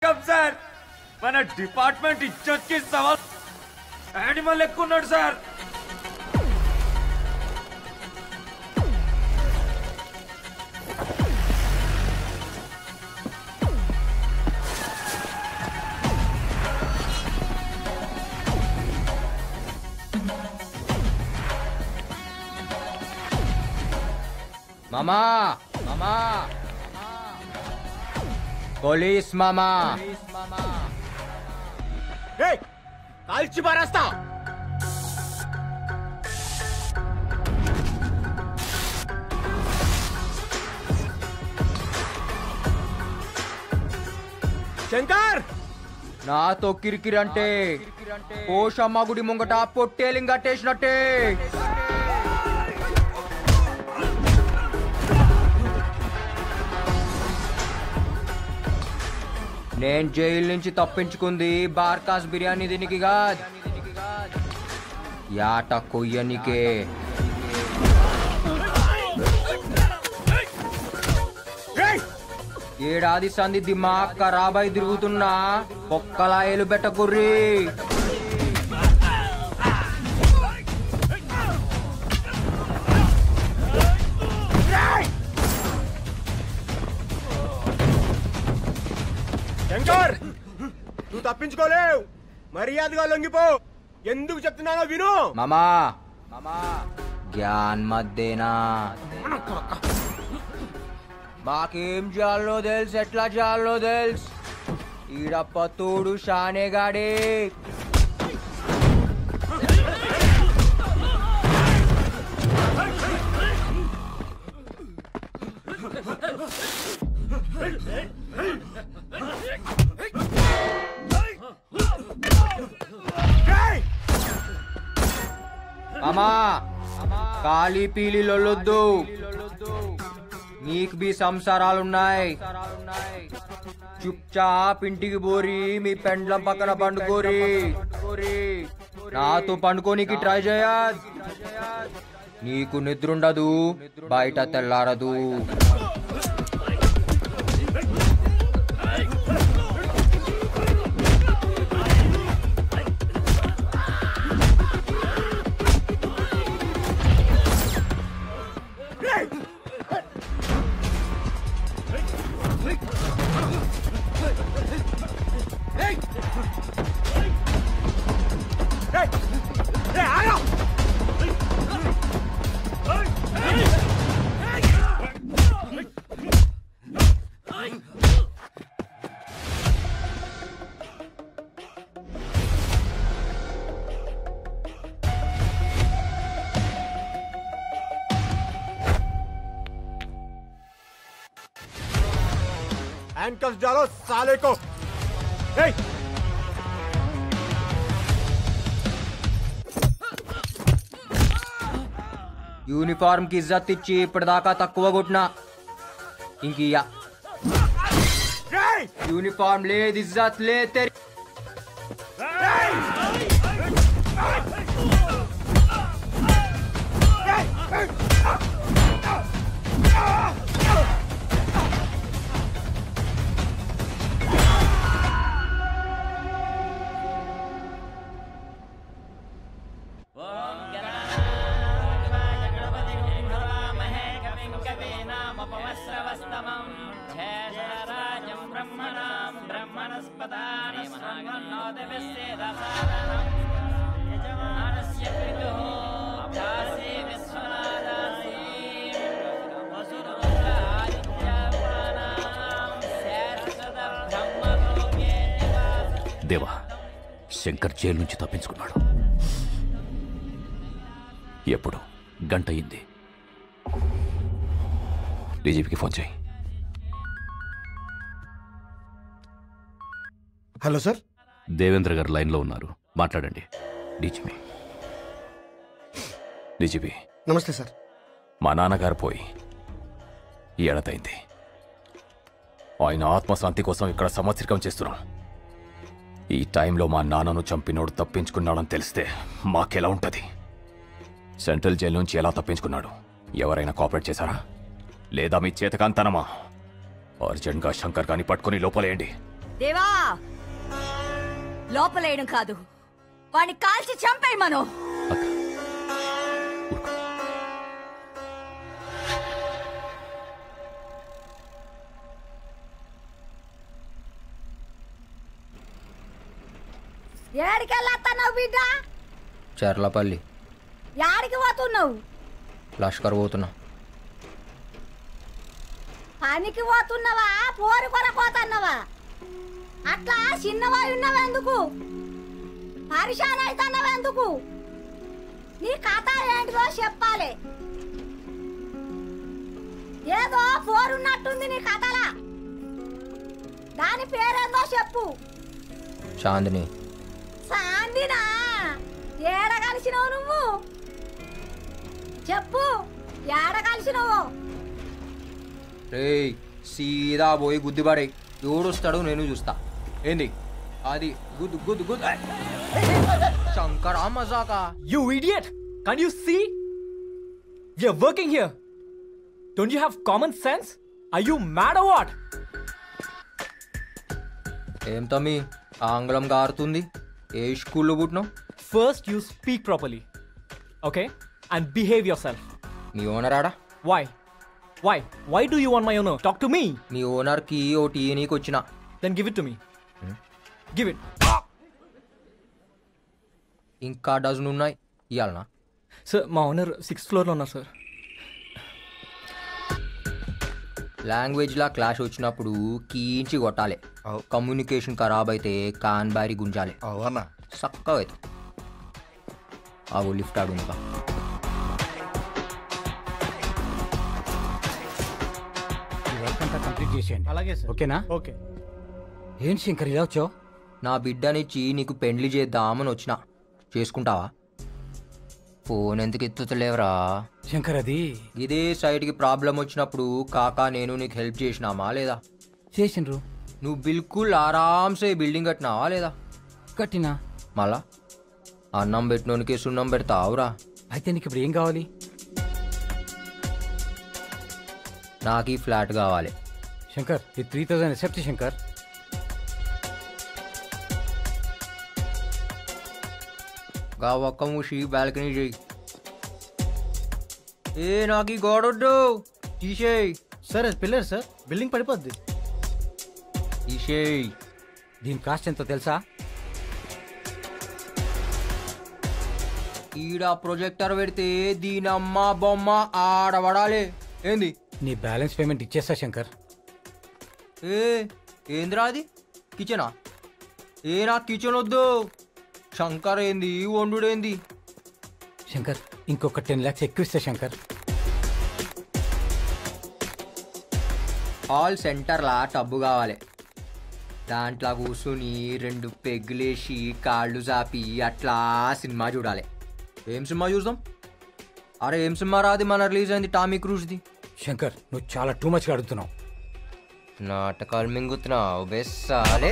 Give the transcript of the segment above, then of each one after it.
Come sir మన department ఇచ్చొచ్చి సవాల్ యానిమల్ ఎక్కున్నాడు సార్ మామా మామా పోలీస్ మామా కాల్చి పారేస్తా శంకర్ నాతో కిరికిరంటే పోషమ్మ గుడి ముంగట పొట్టేలింగ్ కట్టేసినట్టే నేను జైలు నుంచి తప్పించుకుంది బార్కాస్ బిర్యానీ దీనికి కాదు యాట కొయ్యనికే ఏడాది సంధి దిమాగ్ ఖరాబై తిరుగుతున్నా ఒక్కలాయలు బెట్టకుర్రి శంకర్ నువ్వు తప్పించుకోలేవు మర్యాదగా లొంగిపో ఎందుకు చెప్తున్నానో విను మామా మామా జ్ఞాన్ మధ్యేనా మాకేం చేయాలో తెలుసు ఎట్లా చేయాలో తెలుసు ఈడప్ప తోడు షానేగాడే మామా కాలి పీలి లొల్లొద్దు నీకు బి సంసారాలున్నాయి చుప్చాప్ ఇంటికి పోరి మీ పెండ్లం పక్కన పండుకోరి నాతో పండుకోనికి ట్రై చేయద్ నీకు నిద్రుండదు బయట తెల్లారదు హ్యాండ్ डालो साले को ए యూనిఫామ్ కి ఇజ్జత్ ఇచ్చి ఇప్పటిదాకా తక్కువ కొట్టినా ఇంక ఇయ్య. యూనిఫామ్ లేదు ఇజ్జత్ లేదు తెరి దేవా శంకర్ జైలు నుంచి తప్పించుకున్నాడు ఎప్పుడు గంట అయింది డీజీపీకి ఫోన్ చేయి హలో సార్ దేవేంద్ర గారు లైన్లో ఉన్నారు మాట్లాడండి డీజీపీ డీజీపీ నమస్తే సార్ మా నాన్నగారు పోయి ఈ ఏడాదైంది ఆయన ఆత్మశాంతి కోసం ఇక్కడ సంవత్సరికం చేస్తున్నాం ఈ టైంలో మా నాన్నను చంపినోడు తప్పించుకున్నాడని తెలిస్తే మాకెలా ఉంటుంది సెంట్రల్ జైలు నుంచి ఎలా తప్పించుకున్నాడు ఎవరైనా కోఆపరేట్ చేశారా లేదా మీ చేతకాంతనమా అర్జెంట్గా శంకర్ గాని పట్టుకుని లోపలేయండి దేవా లోపలేయడం కాదు వాణ్ణి కాల్చి చంపేయమను అక్క ఊరుకో. ఏడికెళ్ళాస్తున్నావు బిడ్డ చర్లపల్లి యాడికి పోతున్నావు లష్కర్ పోతున్నా పనికి పోతున్నావా పోరు కొర పోతున్నావా అట్లా చిన్నవాయి ఉన్నావెందుకు పరిశాన్ అవుతున్నావెందుకు నీ కథ ఏంటిదో చెప్పాలి ఏదో పోరున్నట్టుంది నీ కథలా దాని పేరేందో చెప్పు చాందిని సాందినా ఏడ కలిసినావు నువ్వు చెప్పు ఏడ కలిసినావు రేయ్ సీదా పోయి గుద్దిపడే ఎవడొస్తాడో నేను చూస్తా ఏంది అది గుద్దు గుద్దు గుద్దు శంకరా మజాకా You idiot! Can't you see? We are working here. Don't you have common sense? Are you mad or what? ఏం తమ్మి ఆంగ్లం గారుతుంది ఏ స్కూల్లో పుట్టినావు First, you speak properly. Okay? And behave yourself. మీ ఓనర్ ఆడా Why? Why? Why do you want my honor? Talk to me. మీ ఓనర్కి ఓ టీ నీకు వచ్చిన Then give it to me. Give it. ఇంకా డజన్ ఉన్నాయి ఇవ్వాలనా Sir, మా ఓనర్ సిక్స్త్ ఫ్లోర్లో ఉన్నారు సార్ లాంగ్వేజ్లా క్లాష్ వచ్చినప్పుడు కీంచి కొట్టాలి కమ్యూనికేషన్ ఖరాబ్ అయితే కాన్ బారి గుంజాలి అవునా చక్కగా అవుతుంది ఆగు లిఫ్ట్ ఆడు ఇంకా వర్క్ అంతా కంప్లీట్ చేసేయండి అలాగే సార్ ఓకేనా ఓకే ఏం శంకర్ ఇలా వచ్చావు నా బిడ్డనిచ్చి నీకు పెండ్లి చేద్దామని వచ్చిన చేసుకుంటావా ఫోన్ ఎందుకు ఎత్తుతలేవరా శంకర్ అది ఇదే సైడ్కి ప్రాబ్లం వచ్చినప్పుడు కాకా నేను నీకు హెల్ప్ చేసినామా లేదా చేసిండ్రు నువ్వు బిల్కుల్ ఆరామ్సే బిల్డింగ్ కట్టినావా లేదా కట్టినా మళ్ళా అన్నం పెట్టినోనికి సున్నం పెడతావురా అయితే నీకు ఇప్పుడు ఏం కావాలి నాకు ఈ ఫ్లాట్ కావాలి శంకర్ ఈ త్రీ థౌసండ్ ఎక్సెప్ట్ శంకర్ గా ఒక్క మూసి బాల్కనీ చేయి ఏ నాకు ఈ గోడొద్దు తీసేయి సార్ అది పిల్లర్ సార్ బిల్డింగ్ పడిపోద్ది తీసేయి దీని కాస్ట్ ఎంతో తెలుసా ఈడ ప్రొజెక్టర్ పెడితే దీనమ్మ బొమ్మ ఆడబడాలి ఏంది నీ బ్యాలెన్స్ పేమెంట్ ఇచ్చేస్తా శంకర్ ఏ ఏందిరా అది కిచెనా ఏ నాకు కిచెన్ వద్దు శంకర్ ఏంది వండుడేంది శంకర్ ఇంకొక టెన్ ల్యాక్స్ ఎక్కువ ఇస్తా శంకర్ హాల్ సెంటర్లా టబ్బు కావాలి దాంట్లో కూర్చుని రెండు పెగ్గులేసి కాళ్ళు చాపి అట్లా సినిమా చూడాలి ఏం సినిమా చూద్దాం అరే ఏం సినిమా రాది మన రిలీజ్ అయింది టామీ క్రూజ్ది శంకర్ నువ్వు చాలా టూ మచ్గా అడుగుతున్నావు నాటకాలు మింగుతున్నావు బెస్సాలే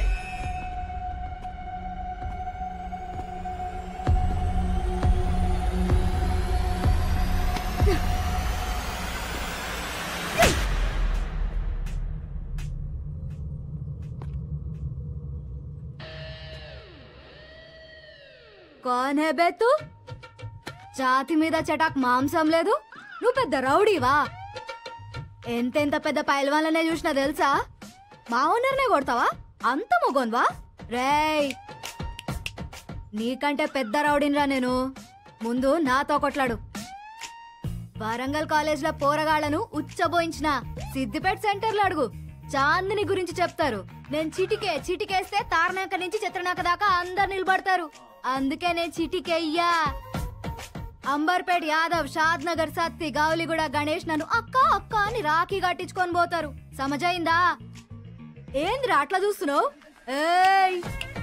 కాన్ హే బే తూ ఛాతి మీద చటాక్ మాంసం లేదు నువ్వు పెద్ద రౌడీవా ఎంతెంత పెద్ద పైల్వాన్లనే చూసినా తెలుసా మా ఓనర్నే కొడతావా అంత మొగోన్వా రేయ్ నీకంటే పెద్ద రౌడీనిరా నేను ముందు నాతో కొట్లాడు వరంగల్ కాలేజ్లో పోరగాళ్లను ఉచ్చబోయించిన సిద్దిపేట సెంటర్లో అడుగు చాందిని గురించి చెప్తారు నేను చిటికే చిటికేస్తే తారనాక నుంచి చిత్రనాక దాకా అందరు నిలబడతారు అందుకే నేను చిటికెయ్యా అంబర్పేట్ యాదవ్ షాద్ నగర్ సత్తి గావులిగూడ గణేష్ నన్ను అక్క అక్క అని రాఖీ కట్టించుకొని పోతారు సమజైందా ఏందిరా అట్లా చూస్తున్నావు ఏయ్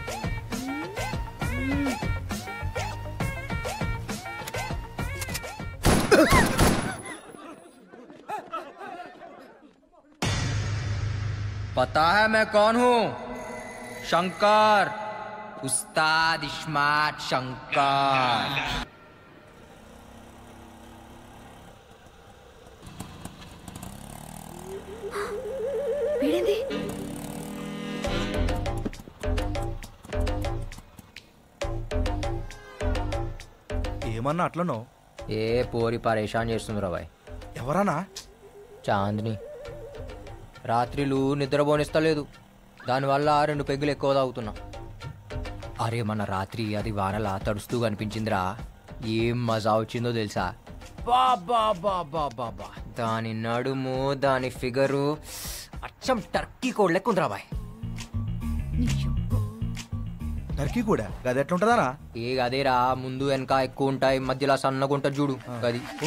पता है मैं कौन हूँ शंकर उस्ताद इस्मात शंकर వీడింది ఏమన్నా అట్లనో ఏ పోరి పరేషాన్ చేస్తుంది రాబాయ్ ఎవరన్నా చాందిని రాత్రిలు నిద్రపోనిస్తలేదు దానివల్ల రెండు పెగ్గులు ఎక్కువ తాగుతున్నా అరే మన రాత్రి అది వానలా తడుస్తూ కనిపించిందిరా ఏం మజా వచ్చిందో తెలుసా బాబా బాబా బాబా దాని నడుము దాని ఫిగరు అచ్చం టర్కీ కోడ్ లెక్క ఉందిరా బాయ్ టర్కీ కూడా గది ఎట్లుంటదానా ఏ అదేరా ముందు వెనక ఎక్కువ ఉంటాయి మధ్యలో సన్నగా ఉంటుంది చూడు అది ఓ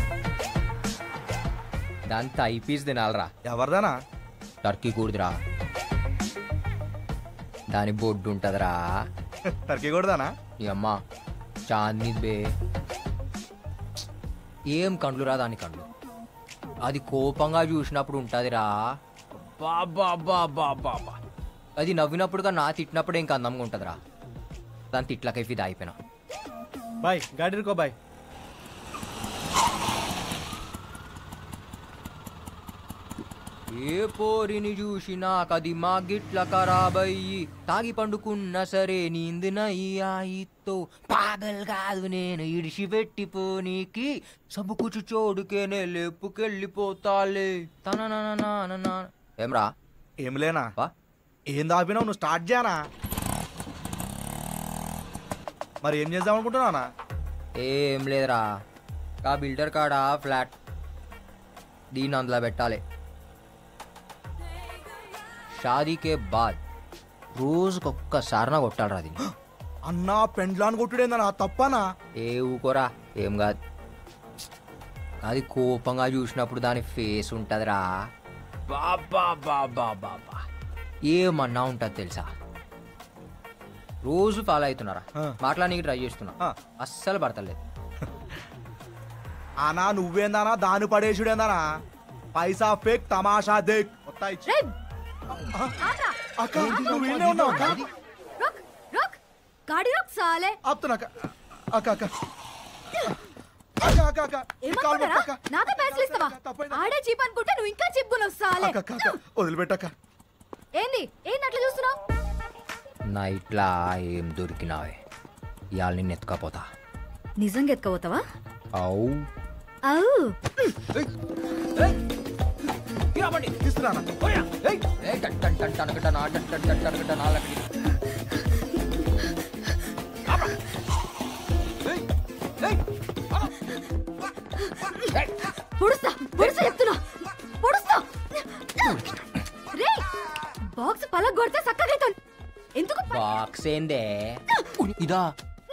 దాని థై పీస్ తినాలరా ఎవరిదానా టర్కీ కూడదురా దాని బొడ్డు ఉంటదిరా టర్కీ కూడానా ఈ అమ్మ చాందిని బే ఏం కండ్లురా దాని కండ్లు అది కోపంగా చూసినప్పుడు ఉంటదిరా బాబా బాబా బాబా అది నవ్వినప్పుడుగా నా తిట్టినప్పుడు ఇంకా అందంగా ఉంటదిరా దాని తిట్లకై ఫిదా అయిపోయినా బాయ్ గాడి రుకో బాయ్ ఏ పోరిని చూసినా కది మా గిట్ల ఖరాబయ్యి తాగి పండుకున్న సరే నీందినయ్యాయితో పాగల్ కాదు నేను ఇడిసి పెట్టిపోనీకి సబుకుచు చోడుకేనే లేపుకెళ్ళిపోతాలే తన ఏమ్రా ఏం లేనా వా ఏం దాపినావు నువ్వు స్టార్ట్ చేయనా మరి ఏం చేద్దాం అనుకుంటున్నానా ఏం లేదురా ఆ బిల్డర్ కాడ ఫ్లాట్ దీన్ని అందులో పెట్టాలి షాదీకే బాద్ రోజుకొక్కసారినా కొట్టాలరా దీన్ని అన్నా పెండ్లాన్ కొట్టుడేందనా తప్పనా ఏ ఊకోరా ఏం కాదు అది కోపంగా చూసినప్పుడు దాని ఫేస్ ఉంటదిరా బాబా బాబా బాబా ఏమన్నా ఉంటది తెలుసా రోజు ఫాలో అవుతున్నారా ఆ. మాట్లాడానికి ట్రై చేస్తున్నా ఆ. అస్సలు పడతలేదు అనా నువ్వేందానా దాని పడేసుడేందానా పైసా ఫేక్ తమాషా దేక్ మొత్తం ఇచ్చి- రేయ్, అక్క నువ్వు ఈడనే ఉన్నావు అక్క రుక్ రుక్ గాడి రుక్ సాలే ఆపుతున్నా అక్క అక్క అక్క అక్క అక్క అక్క ఈ కాలు ఏమనుకున్నారా పట్టు, అక్క. నాతో పైసలు ఇస్తావా తప్పైంది. ఆడే చీప్ అనుకుంటే నువ్వు ఇంకా చిప్పుకున్నావు సాలే అక్క అక్క అక్క వదిలిపెట్టక్క ఏంది ఏంది అట్లా చూస్తున్నావు నైట్లా ఏం దొరికినావే ఇవాళ నిన్ను ఎత్తుకపోతా నిజంగా ఎత్తుకోపోతావా అవు అవు ఇస్తున్నానా పొడుస్తా పొడుస్తా చెప్తున్నా పొడుస్తా రే బాక్స్ పలగ కొడితే చక్కగా ఎందుకు ప- బాక్స్ ఏందే ఇదా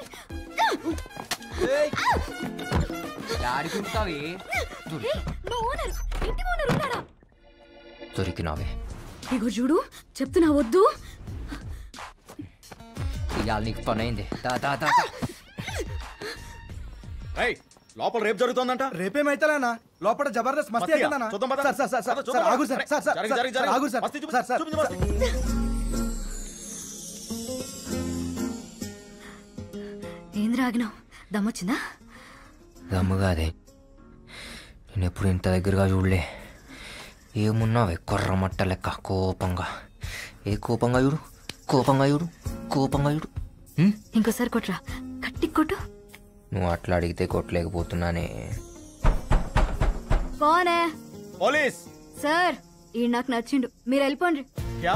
ఆడుకుంటావి రేయ్, మా ఓనర్ ఇంటి ఓనర్ ఉన్నాడా దొరికినావే ఇగో చూడు చెప్తున్నా వద్దు ఇవాళ నీకు పని అయింది దా దా దా దా. లోపల రేపు జరుగుతోందంట రేపేమైతేనా లోపల జబర్దస్త్ మస్తీ మస్తీయా? అవుతుందనా చూద్దాం పద. సార్ సార్ సార్ సార్ పద, సార్ చూద్దాం ఆగు పద. సార్ సార్ సార్ జరిగి, సార్, జరిగి, సార్ జరిగి. ఆగు సార్ మస్తీ చూపించు, సార్ సార్ చూపించు, ఆగు మస్తీ. ఏంది రాగినావు దమ్మొచ్చిందా దమ్ముగాదే నేను ఎప్పుడు ఇంత దగ్గరగా చూడలే ఏమున్నావే కొర్ర మట్ట లెక్క కోపంగా ఏ కోపంగా చూడు కోపంగా చూడు కోపంగా చూడు హ్మ్? ఇంకోసారి కొట్రా కట్టి కొట్టు నువ్వు అట్లా అడిగితే కొట్టలేకపోతున్నానే కోనే పోలీస్ సార్ ఈ నాకు నచ్చిండు మీరు వెళ్ళిపోండి క్యా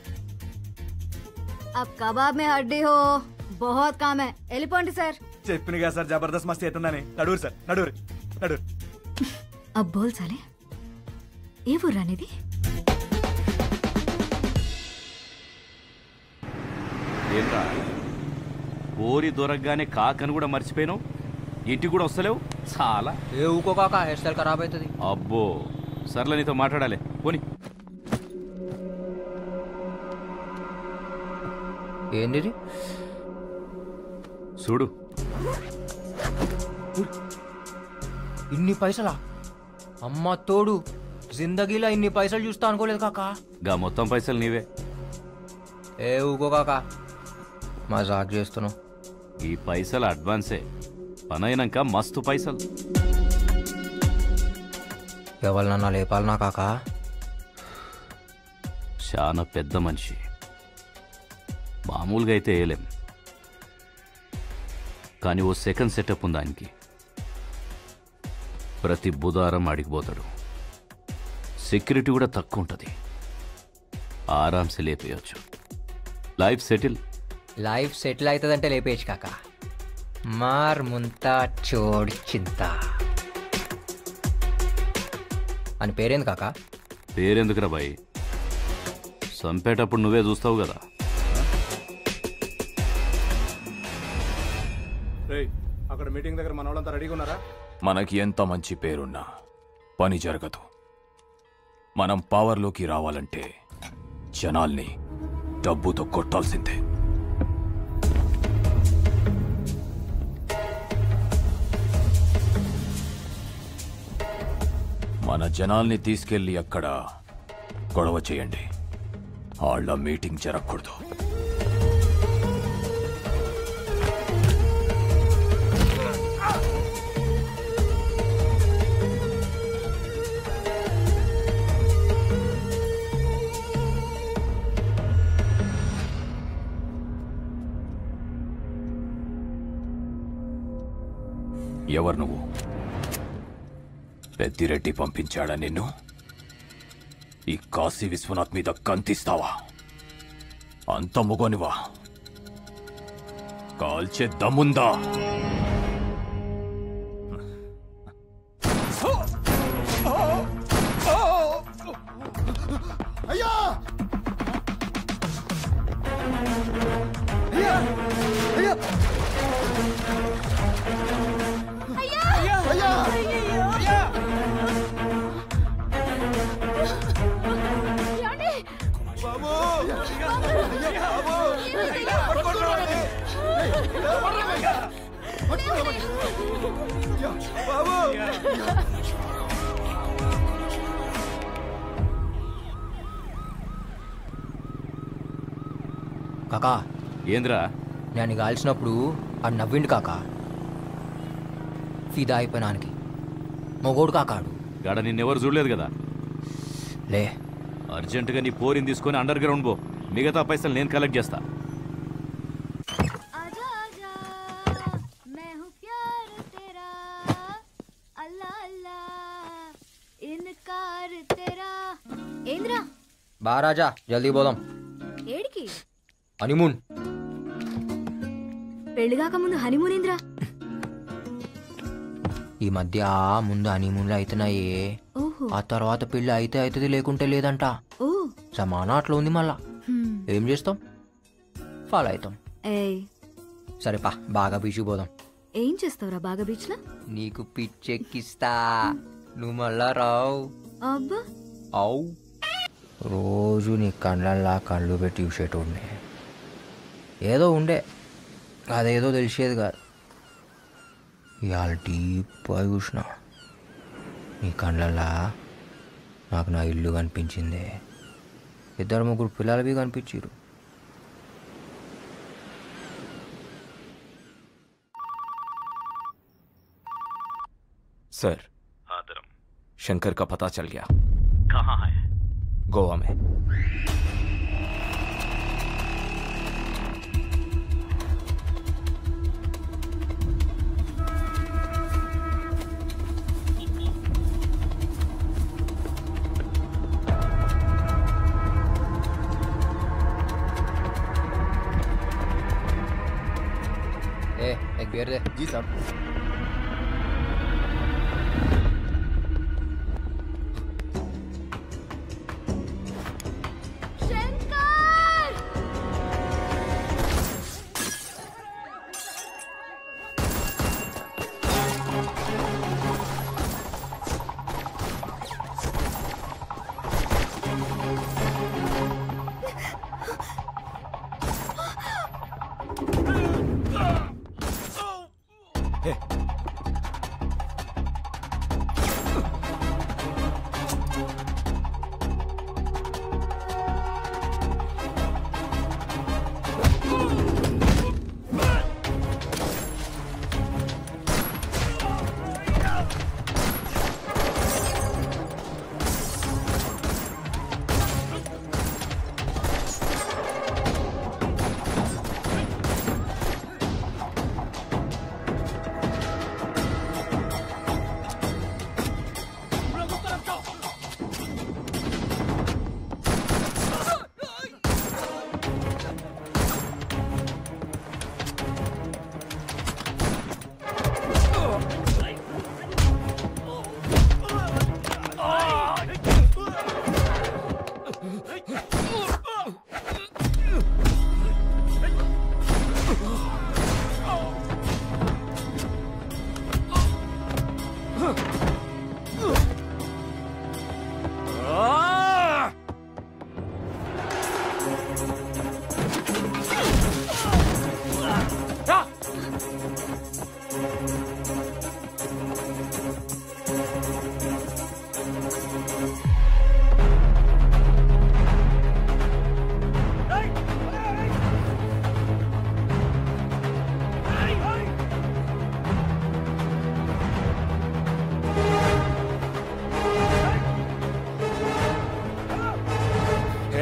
అబ్ కబాబ్ మే హడ్డీ హో బహుత్ కామ్ హై వెళ్ళిపోండి సార్ చెప్పిన కదా సార్ జబర్దస్త్ మస్తీ అవుతుందని నడువురు సార్ నడువురు నడువురు అబ్ బోల్ సాలే ఏ ఊర్రా అనేది ఏంట్రా ఓరి దొరకగానే కాకని కూడా మర్చిపోయినావు ఇంటికి కూడా వస్తలేవు చాలా ఏ ఊకోకాక హెయిర్ స్టైల్ ఖరాబ్ అవుతుంది అబ్బో సర్లే నీతో మాట్లాడాలి పోని ఏంది ఇది? చూడు ఇన్ని పైసలా అమ్మ తోడు జిందగీలో ఇన్ని పైసలు చూస్తా అనుకోలేదు కాక గా మొత్తం పైసలు నీవే ఏ ఊకో కాక మజాక్ చేస్తున్నావు ఈ పైసలు అడ్వాన్సే పని అయినాక మస్తు పైసలు ఎవరినన్నా లేపాలనా కాక చాలా పెద్ద మనిషి మామూలుగా అయితే వేయలేం కానీ ఓ సెకండ్ సెటప్ ఉంది ఆయనకి ప్రతి బుధారం ఆడికిపోతాడు సెక్యూరిటీ కూడా తక్కువ ఉంటుంది ఆరామ్సే లేపేయచ్చు లైఫ్ సెటిల్ లైఫ్ సెటిల్ అవుతుందంటే లేపేయచ్చు కాక మార్ ముంతా చోడ్ చింత అని పేరేంది కాక పేరెందుకురా బాయ్ చంపేటప్పుడు నువ్వే చూస్తావు కదా అక్కడ మీటింగ్ దగ్గర మన వాళ్ళంతా రెడీగా ఉన్నారా మనకి ఎంత మంచి పేరున్నా పని జరగదు మనం పవర్లోకి రావాలంటే జనాల్ని డబ్బుతో కొట్టాల్సిందే మన జనాల్ని తీసుకెళ్లి అక్కడ గొడవ చేయండి వాళ్ళ మీటింగ్ జరగకూడదు ఎవరు నువ్వు పెద్దిరెడ్డి పంపించాడా నిన్ను ఈ కాశీ విశ్వనాథ్ మీద కంతిస్తావా అంత మొగనివా కాల్చే దమ్ముందా అయ్యా అయ్యా అయ్యా అయ్యా అయ్యా కాకా ఏంద్రా నేను కాల్చినప్పుడు ఆడు నవ్విండు కాక ఫిదా అయిపోయినానికి మొగోడు కాకాడు గాడ నిన్నెవరు చూడలేదు కదా లే అర్జెంటుగా నీ పోరిని తీసుకొని అండర్ గ్రౌండ్ పో మిగతా పైసలు నేను కలెక్ట్ చేస్తా मैं हूँ प्यार तेरा अल्लाह अल्लाह इनकार तेरा ఏంద్రా బా రాజా జల్దీ పోదాం ఏడికి హనీమూన్ పెళ్లిగాక ముందు హనీమూన్ ఏంద్రా ఈ మధ్య ముందు హనీమూన్లు అవుతున్నాయే ఓహో ఆ తర్వాత పెళ్ళి అయితే అవుతుంది లేకుంటే లేదంట ఓ సమానం అట్లా ఉంది మళ్ళా హ్మ్. ఏం చేస్తాం ఫాలో అవుతాం ఏయ్ సరే పా బాగా బీచు పోదాం ఏం చేస్తావురా బాగా బీచ్ లో నీకు పిచ్చెక్కిస్తా నువ్వు మళ్ళా రావు అబ్బా అవు రోజు నీ కళ్ళల్లా కళ్ళు పెట్టి చూసేటోడిని ఏదో ఉండే అదేదో తెలిసేది కాదు ఇవాళ డీప్గా చూసిన నీ కళ్ళల్లా నాకు నా ఇల్లు కనిపించింది ఇద్దరు ముగ్గురు పిల్లలవి కనిపించారు सर आदरम शंकर का पता चल गया कहाँ है गोवा में ए एक बियर दे जी साहब శంకర్ ए,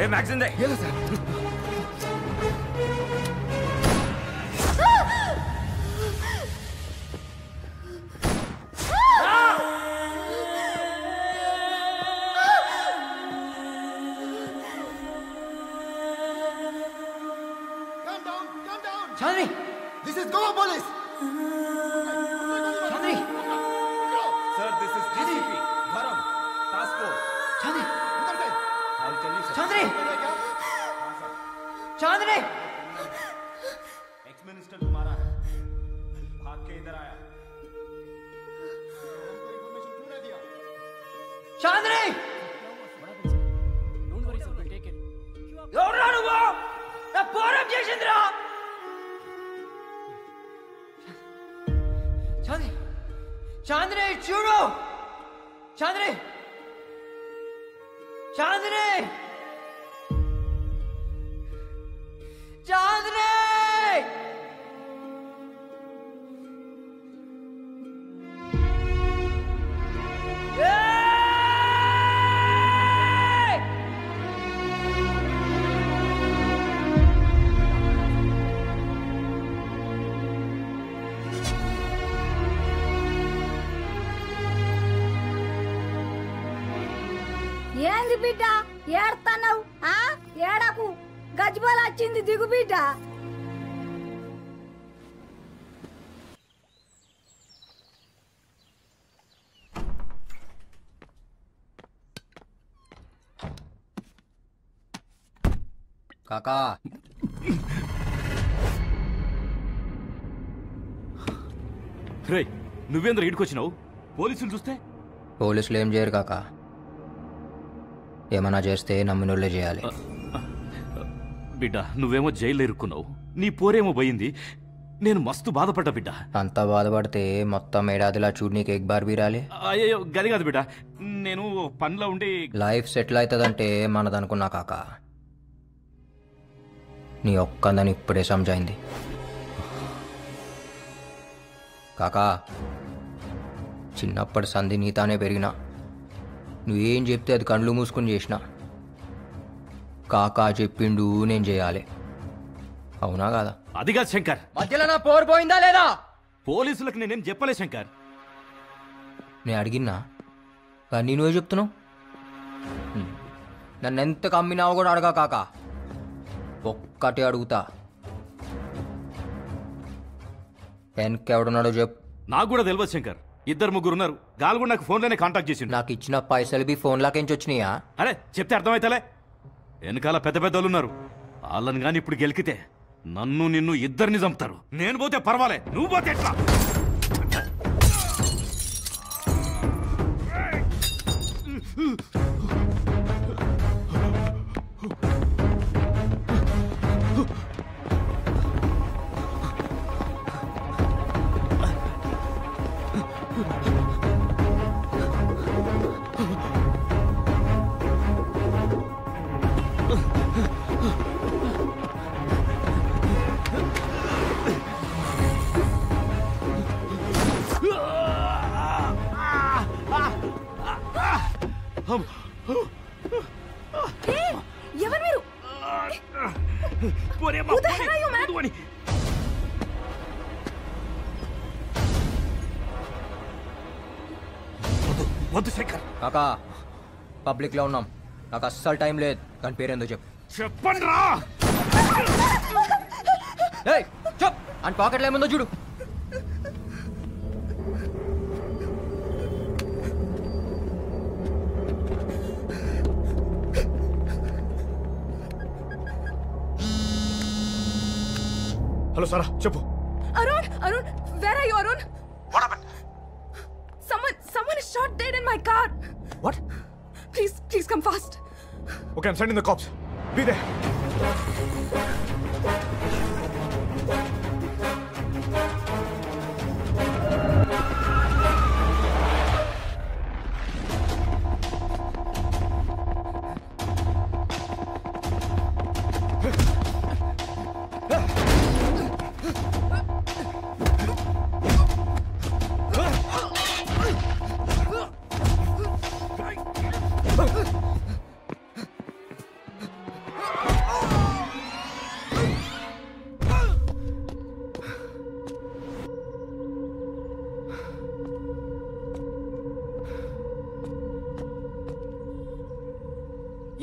మ్యాక్సిన్ దే చాంద్రి This is Goa police. చాంద్రి सर दिस इज डीसीपी धर्म टास्क फोर्स చాంద్రి आई टेल यू చాంద్రి చాంద్రి एक्स मिनिस्टर तुम्हारा है भाग के इधर आया చాంద్రి ఎవరురా నువ్వు నా పోరం చేసిందిరా చాంద్రి చాంద్రి చూడు చాంద్రి చాంద్రి చాంద్రి ఏంది బిడ్డ ఏడతన్నావు ఆ ఏడకు గజ్బల్ వచ్చింది దిగు బిడ్డ కాకా రే నువ్వేంద్ర ఈడుకొచ్చినావు పోలీసులు చూస్తే పోలీసులు ఏం చేయరు కాక ఏమన్నా చేస్తే నమ్మినోళ్ళే చేయాలి బిడ్డ నువ్వేమో జైల్లో ఇరుక్కున్నావు నీ పోరేమో పోయింది నేను మస్తు బాధపడ్డా బిడ్డ అంత బాధపడితే మొత్తం ఏడాదిలా చూడు నీకు ఎగ్ బార్ బీరాలి అయ్యో గది కాదు బిడ్డ నేను పనిలో ఉండి లైఫ్ సెటిల్ అవుతుందంటే మనదనుకున్నా కాక నీ ఒక్కందని ఇప్పుడే సమజైంది కాకా చిన్నప్పటి సంధి నీతానే పెరిగినా నువ్వేం చెప్తే అది కళ్ళు మూసుకుని చేసిన కాకా చెప్పిండు నేను చేయాలి అవునా కాదా అది కాదు శంకర్ మధ్యలో నా పోరు పోయిందా లేదా పోలీసులకు నేనేం చెప్పలే శంకర్ నేను అడిగినా కానీ నువ్వే చెప్తున్నావు హ్మ్. నన్ను ఎంత కమ్మినావు కూడా అడగా కాక ఒక్కటే అడుగుతా వెనకెవడున్నాడో చెప్పు నాకు కూడా తెలియదు శంకర్ ఇద్దరు ముగ్గురు ఉన్నారు గాలు కూడా నాకు ఫోన్లోనే కాంటాక్ట్ చేసిండు నాకు ఇచ్చిన పైసలు బి ఫోన్లాకెంచి వచ్చినాయా అరే చెప్తే అర్థమైతలే వెనకాల పెద్ద పెద్ద వాళ్ళు ఉన్నారు వాళ్ళని కానీ ఇప్పుడు గెలికితే నన్ను నిన్ను ఇద్దరిని చంపుతారు నేను పోతే పర్వాలే నువ్వు పోతే ఎట్లా ఎవరు మీరు పోరేమ్మా, Who the పోరే, hell are you, man? పోనీ. వద్దు, వద్దు శంకర్ కాకా పబ్లిక్లో ఉన్నాం నాకు అస్సలు టైం లేదు దాని పేరేందో చెప్పు చెప్పండి రా ఏయ్ చెప్ అని పాకెట్లో ఏముందో చూడు హలో సారా చెప్పు Arun, Arun, where are you, Arun? What happened? Someone, someone is shot dead in my car. What? Please, please come fast. Okay I'm sending the cops బీ దే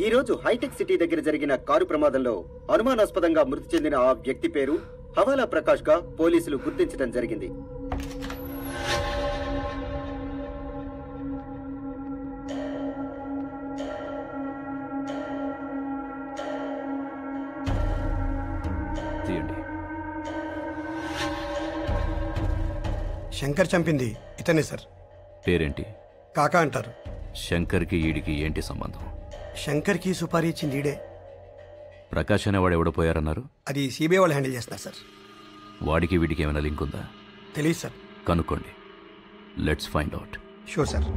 ఈ రోజు హైటెక్ సిటీ దగ్గర జరిగిన కారు ప్రమాదంలో అనుమానాస్పదంగా మృతి చెందిన ఆ వ్యక్తి పేరు హవాలా ప్రకాష్ గా పోలీసులు గుర్తించడం జరిగింది తీయండి శంకర్ చంపింది ఇతనే సార్ పేరేంటి కాకా అంటారు శంకర్కి ఈడికి ఏంటి సంబంధం శంకర్కి సుపారీ ఇచ్చింది ఈడే ప్రకాష్ అనేవాడు ఎవడపోయారన్నారు అది సిబిఐ వాళ్ళు హ్యాండిల్ చేస్తారు సార్ వాడికి వీడికి ఏమైనా లింక్ ఉందా తెలియదు సార్ కనుక్కోండి let's find out sure sir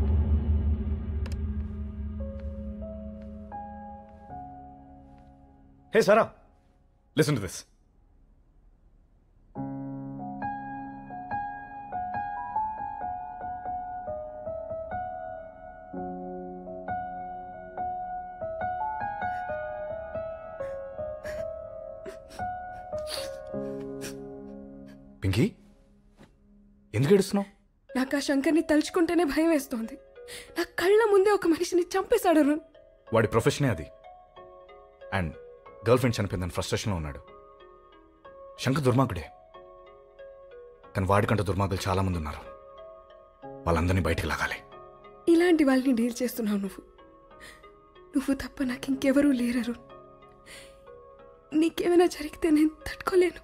Hey, Sarah, listen to this. Pinky ఎందుకు ఏడుస్తున్నావు నాకు ఆ శంకర్ని తలుచుకుంటేనే భయం వేస్తోంది నా కళ్ళ ముందే ఒక మనిషిని చంపేశాడు అరుణ్ వాడి ప్రొఫెషనే అది అండ్ గర్ల్ ఫ్రెండ్ చనిపోయిందని ఫ్రస్ట్రేషన్లో ఉన్నాడు శంకర్ దుర్మార్గుడే కానీ వాడికంటే దుర్మార్గులు చాలా మంది ఉన్నారు వాళ్ళందరినీ బయటికి లాగాలి ఇలాంటి వాళ్ళని డీల్ చేస్తున్నావు నువ్వు నువ్వు తప్ప నాకు ఇంకెవరూ లేరు అరుణ్ నీకేమైనా జరిగితే నేను తట్టుకోలేను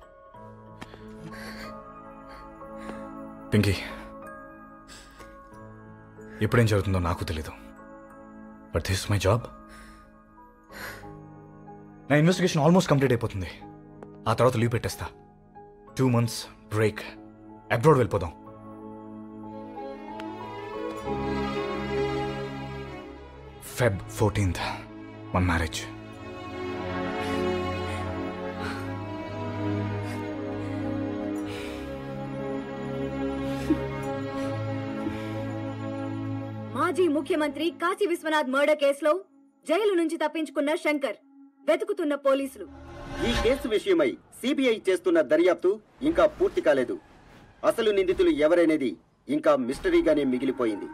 పింకీ ఎప్పుడేం జరుగుతుందో నాకు తెలీదు బట్ దిస్ మై జాబ్ నా ఇన్వెస్టిగేషన్ ఆల్మోస్ట్ కంప్లీట్ అయిపోతుంది ఆ తర్వాత లీవ్ పెట్టేస్తా టూ మంత్స్ బ్రేక్ అబ్రాడ్ వెళ్ళిపోదాం ఫెబ్ ఫోర్టీన్త్ మన మ్యారేజ్ మాజీ ముఖ్యమంత్రి కాశీ విశ్వనాథ్ మర్డర్ కేసులో జైలు నుంచి తప్పించుకున్న శంకర్ వెతుకుతున్న పోలీసులు ఈ కేసు విషయమై సిబిఐ చేస్తున్న దర్యాప్తు ఇంకా పూర్తి కాలేదు అసలు నిందితులు ఎవరనేది ఇంకా మిస్టరీగానే మిగిలిపోయింది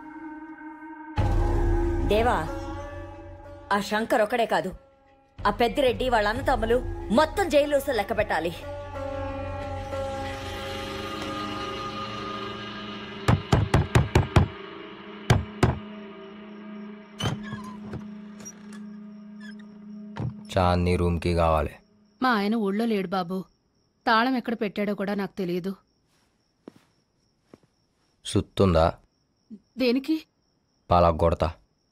దేవా ఆ శంకర్ ఒక్కడే కాదు ఆ పెద్దిరెడ్డి వాళ్ళ అన్నతమ్ములు మొత్తం జైలు లెక్క పెట్టాలి చాందీ రూమ్కి కావాలి మా ఆయన ఊళ్ళో లేడు బాబు తాళం ఎక్కడ పెట్టాడో కూడా నాకు తెలియదు సుత్తుందా దేనికి పాలకు కొడతా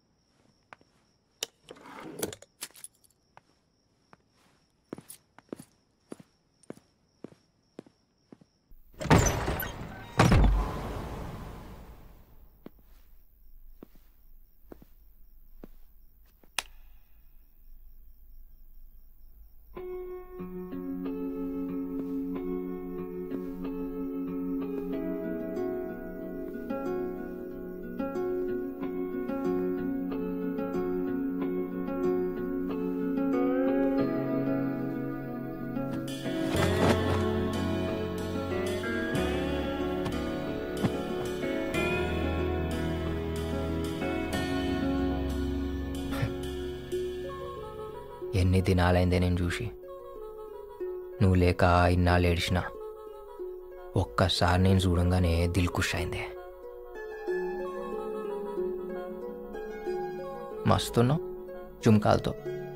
ఎన్ని దినాలైందే నేను చూసి నువ్వు లేక ఇన్నాళ్ళు ఏడిచిన ఒక్కసారి నేను చూడంగానే దిల్ ఖుష్ అయిందే మస్తున్నావు జుమ్కాలతో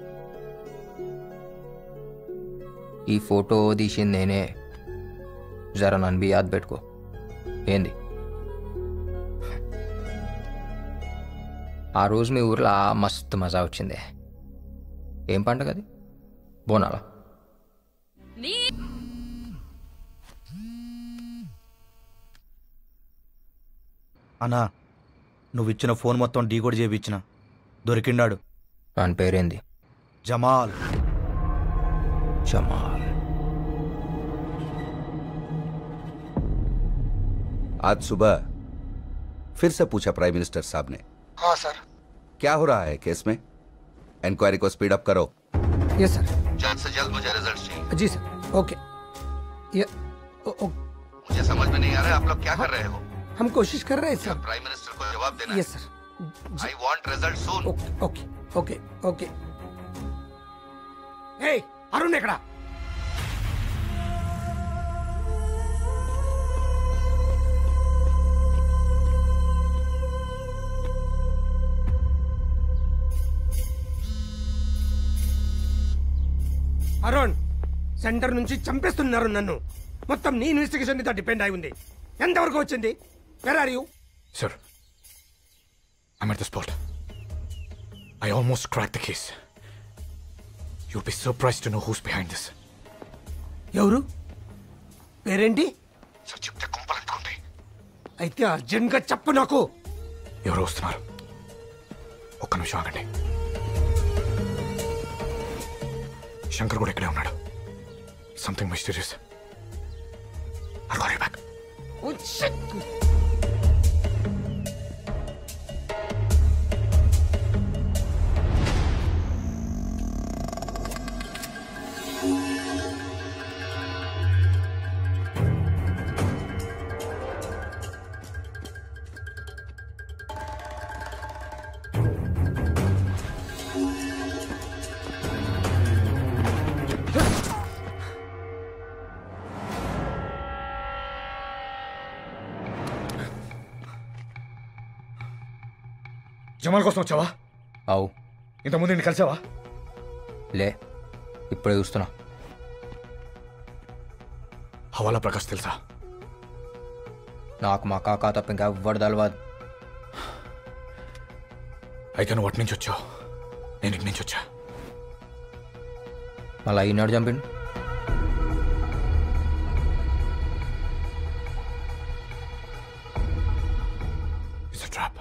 ఈ ఫోటో తీసింది నేనే జర నన్ను బి యాద్ పెట్టుకో ఏంది ఆ రోజు మీ ఊర్లో మస్తు మజా వచ్చిందే ఏం పండుగ అది బోనాలా అన్నా నువ్వు ఇచ్చిన ఫోన్ మొత్తం డీకోడ్ చేయించిన దొరికిండాడు వాని పేరేంది జమాల్ జమాల్ आज सुबह फिर से पूछा प्राइम मिनिस्टर साहब ने हाँ सर क्या हो रहा है केस में इंक्वायरी को स्पीड अप करो यस सर जल्द से जल्द मुझे रिजल्ट चाहिए जी सर ओके ये ओ, ओ, मुझे समझ में नहीं आ रहा है आप लोग क्या कर रहे हो हम कोशिश कर रहे हैं सर प्राइम मिनिस्टर को जवाब देना yes sir I want result soon okay okay okay ఏయ్ అరుణ్ ఎక్కడ అరుణ్ సెంటర్ నుంచి చంపేస్తున్నారు నన్ను మొత్తం నీ ఇన్వెస్టిగేషన్ మీద డిపెండ్ అయి ఉంది ఎంతవరకు వచ్చింది where are you sir I'm at the spot. I almost cracked the case. You'll be surprised to know who's behind this. ఎవరు పేరేంటి సార్ చెప్తే కుంపలంటుకుంటాయి అయితే అర్జెంట్ గా చెప్పు నాకు ఎవరు వస్తున్నారు ఒక్క నిమిషం ఆగండి శంకర్ కూడా ఇక్కడే ఉన్నాడు something mysterious I'll call you back. Oh, shit. Jamal కోసం వచ్చావా అవు ఇంతకుముందు నేను కలిసావా లే ఇప్పుడే చూస్తున్నా హవాలా ప్రకాష్ తెలుసా నాకు మా కాకా తప్ప ఇంకా ఎవ్వడు తెలవదు అయితే నువ్వు అటు నుంచి వచ్చావు నేను ఇటు నుంచి వచ్చా మళ్ళీ ఈనాడు చంపిండు It's a trap.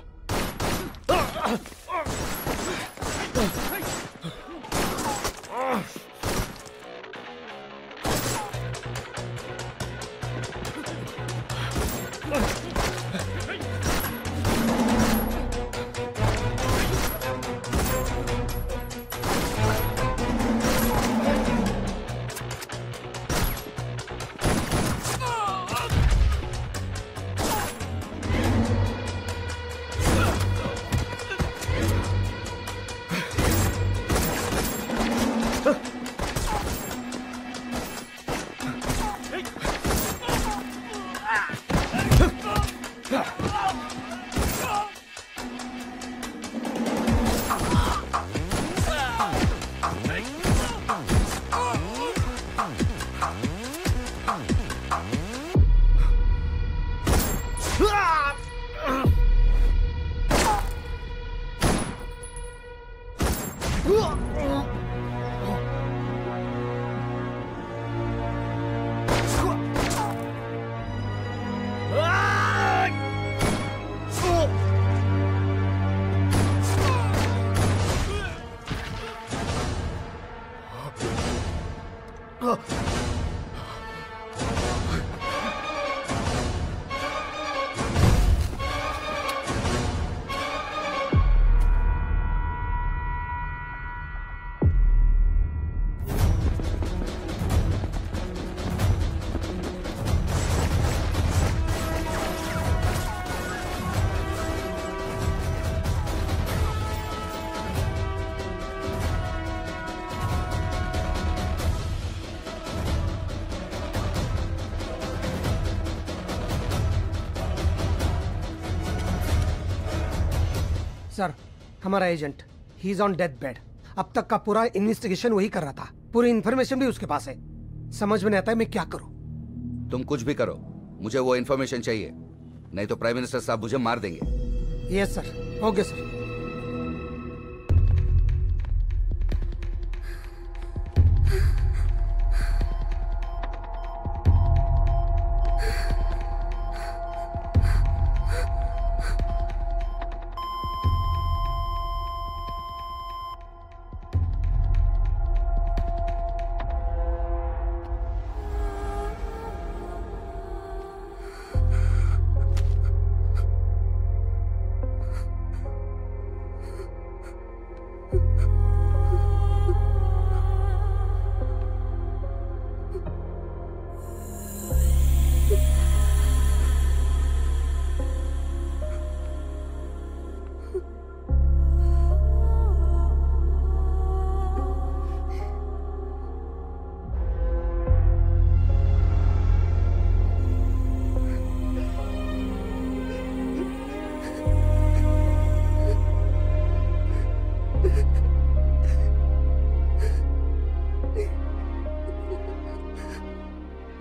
सर हमारा agent he is on death bed अब तक का पूरा इन्वेस्टिगेशन वही कर रहा था पूरी इन्फॉर्मेशन भी उसके पास है समझ में नहीं आता है मैं क्या करूं तुम कुछ भी करो मुझे वो इन्फॉर्मेशन चाहिए नहीं तो प्राइम मिनिस्टर साहब मुझे मार देंगे yes sir okay sir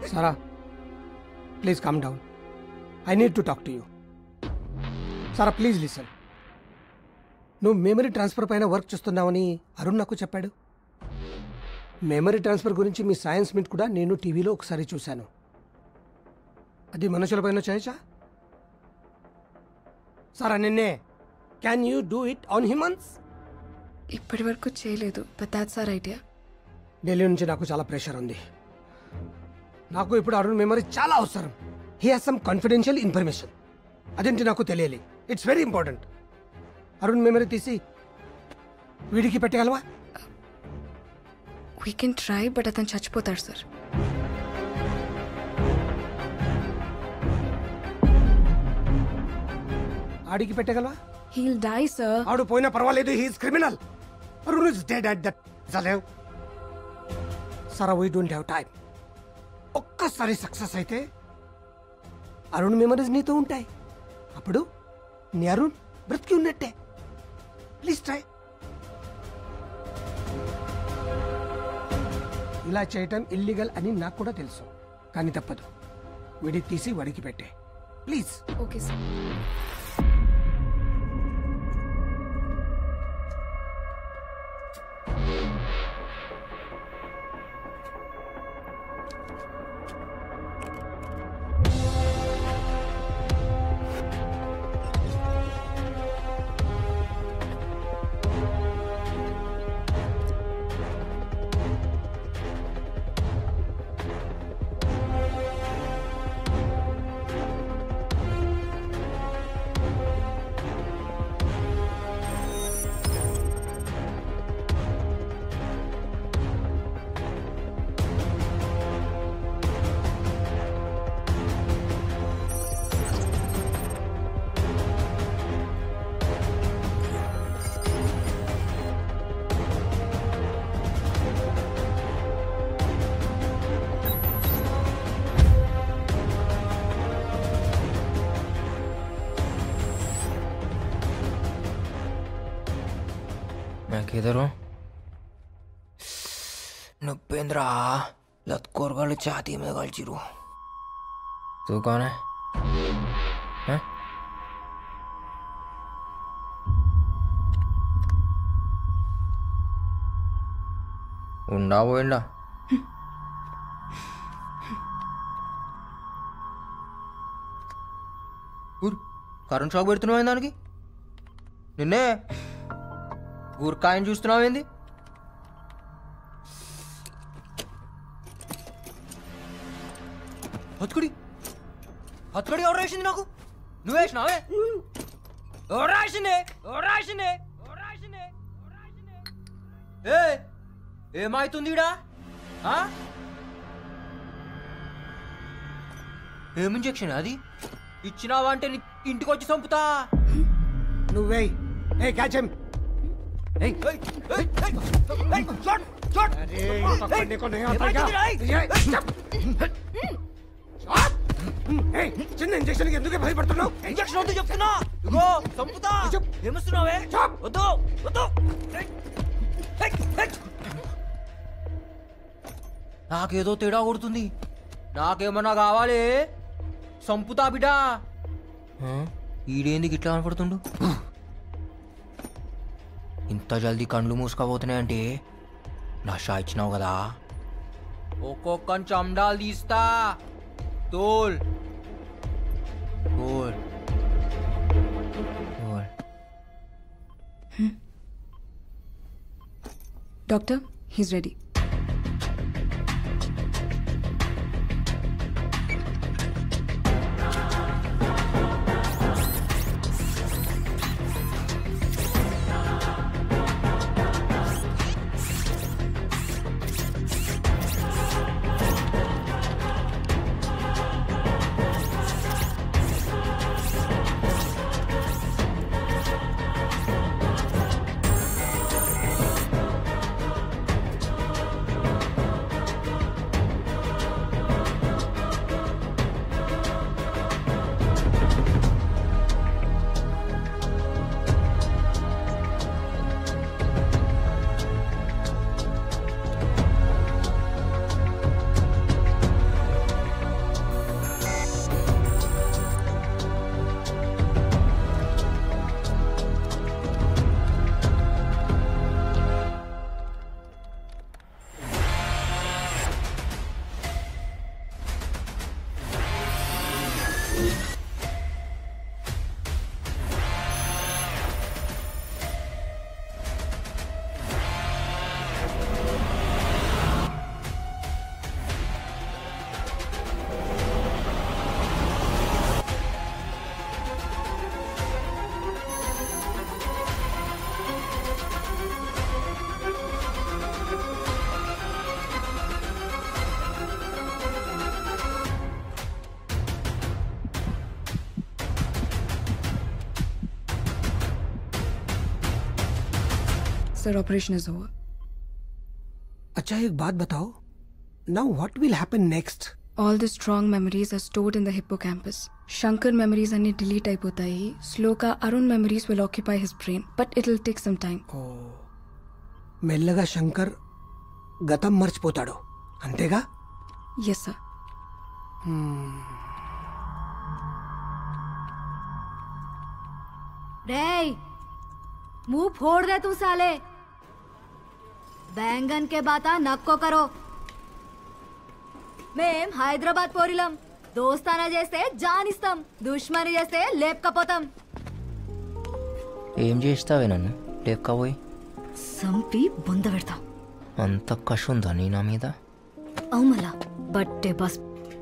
Sara please come down I need to talk to you Sara please listen నువ్వు మెమరీ ట్రాన్స్ఫర్ పైన వర్క్ చేస్తున్నావని అరుణ్ నాకు చెప్పాడు మెమరీ ట్రాన్స్ఫర్ గురించి మీ సైన్స్ మీట్ కూడా నేను టీవీలో ఒకసారి చూశాను అది మనుషులపైన చేయొచ్చా సారా నిన్నే can you do it on humans ఇప్పటి వరకు చేయలేదు but that's our idea Delhi నుంచి నాకు చాలా ప్రెషర్ ఉంది నాకు ఇప్పుడు అరుణ్ మెమరీ చాలా అవసరం he has some confidential information అదేంటి నాకు తెలియాలి it's very important Arun memory తీసి వీడికి పెట్టగలవా వీ కెన్ ట్రై బట్ అతను చచ్చిపోతాడు సార్ ఆడికి పెట్టగలవా హీల్ డై సార్ ఆడు పోయినా పర్వాలేదు he's criminal Arun is dead at that సలేవ్ Sara we don't have time ఒక్కసారి సక్సెస్ అయితే అరుణ్ మెమరీస్ నీతో ఉంటాయి అప్పుడు నీ అరుణ్ బ్రతికి ఉన్నట్టే ప్లీజ్ ట్రై ఇలా చేయటం ఇల్లీగల్ అని నాకు కూడా తెలుసు కానీ తప్పదు వీడికి తీసి వాడికి పెట్టే ప్లీజ్ ఓకే సార్ मैं किधर हूँ नुपेंद्र लतकोर छाती में गलचिरू तू कौन है हैं? ఉండా పోయిండా ఊరు కరెంట్ షాక్ పెడుతున్నావు దానికి నిన్నే గురకాయని చూస్తున్నావు ఏంది హత్కుడి హత్కుడి ఎవరు వేసింది నాకు నువ్వు వేసినావే ఎవరు రాసిందే ఎవరు రాసిందే ఎవరు రాసిందే ఏ ఏమైతుంది ఈడ ఆ? ఏం ఇంజక్షన్ అది ఇచ్చినావా అంటే నీ ఇంటికి వచ్చి చంపుతా నువ్వే ఏ క్యాచ్ హిమ్ ఏయ్ ఏయ్ ఏయ్ ఏయ్ ఏయ్ షాట్ షాట్ अरे ये पकड़ने को नहीं आता क्या ये ఏ చిన్న ఇంజెక్షన్ కి ఎందుకు భయపడుతున్నావు ఇంజక్షన్ వద్దు చెప్తున్నా ఇగో చంపుతా ఏమొస్తున్నావే వద్దు వద్దు ఏయ్, ఏయ్, ఏయ్. నాకేదో తేడా కొడుతుంది నాకేమన్నా కావాలి చంపుతా బిడ్డా ఆ, ఈడేందుకు ఇట్లా కనపడుతుండు ఇంత జల్దీ కండ్లు మూసుకపోతున్నాయంటే నషా ఇచ్చినావు కదా ఒక్కొక్క చండాలు తీస్తా తోల్ తోల్ తోల్ doctor he's ready Sir, operation is over. अच्छा एक बात बताओ now what will happen next All the strong memories are stored in the hippocampus. Shankar memories అన్ని delete అయిపోతాయి స్లోగా Arun memories will occupy his brain, but it'll take some time. మెల్లగా శంకర్ గతం మర్చిపోతాడు అంతేగా Yes, sir. रे मुंह फोड़ दे तू साले बैंगन के बाता నక్కో కరో మేం హైదరాబాద్ పోరిలం దోస్తానా చేస్తే జానిస్తాం దుష్మని చేస్తే లేపకపోతాం ఏం చేస్తావే నన్ను లేపకపోయి సంపి బొంద పెడతాం అంత కష ఉందా నీ నా మీద అవుమలా బట్టే బస్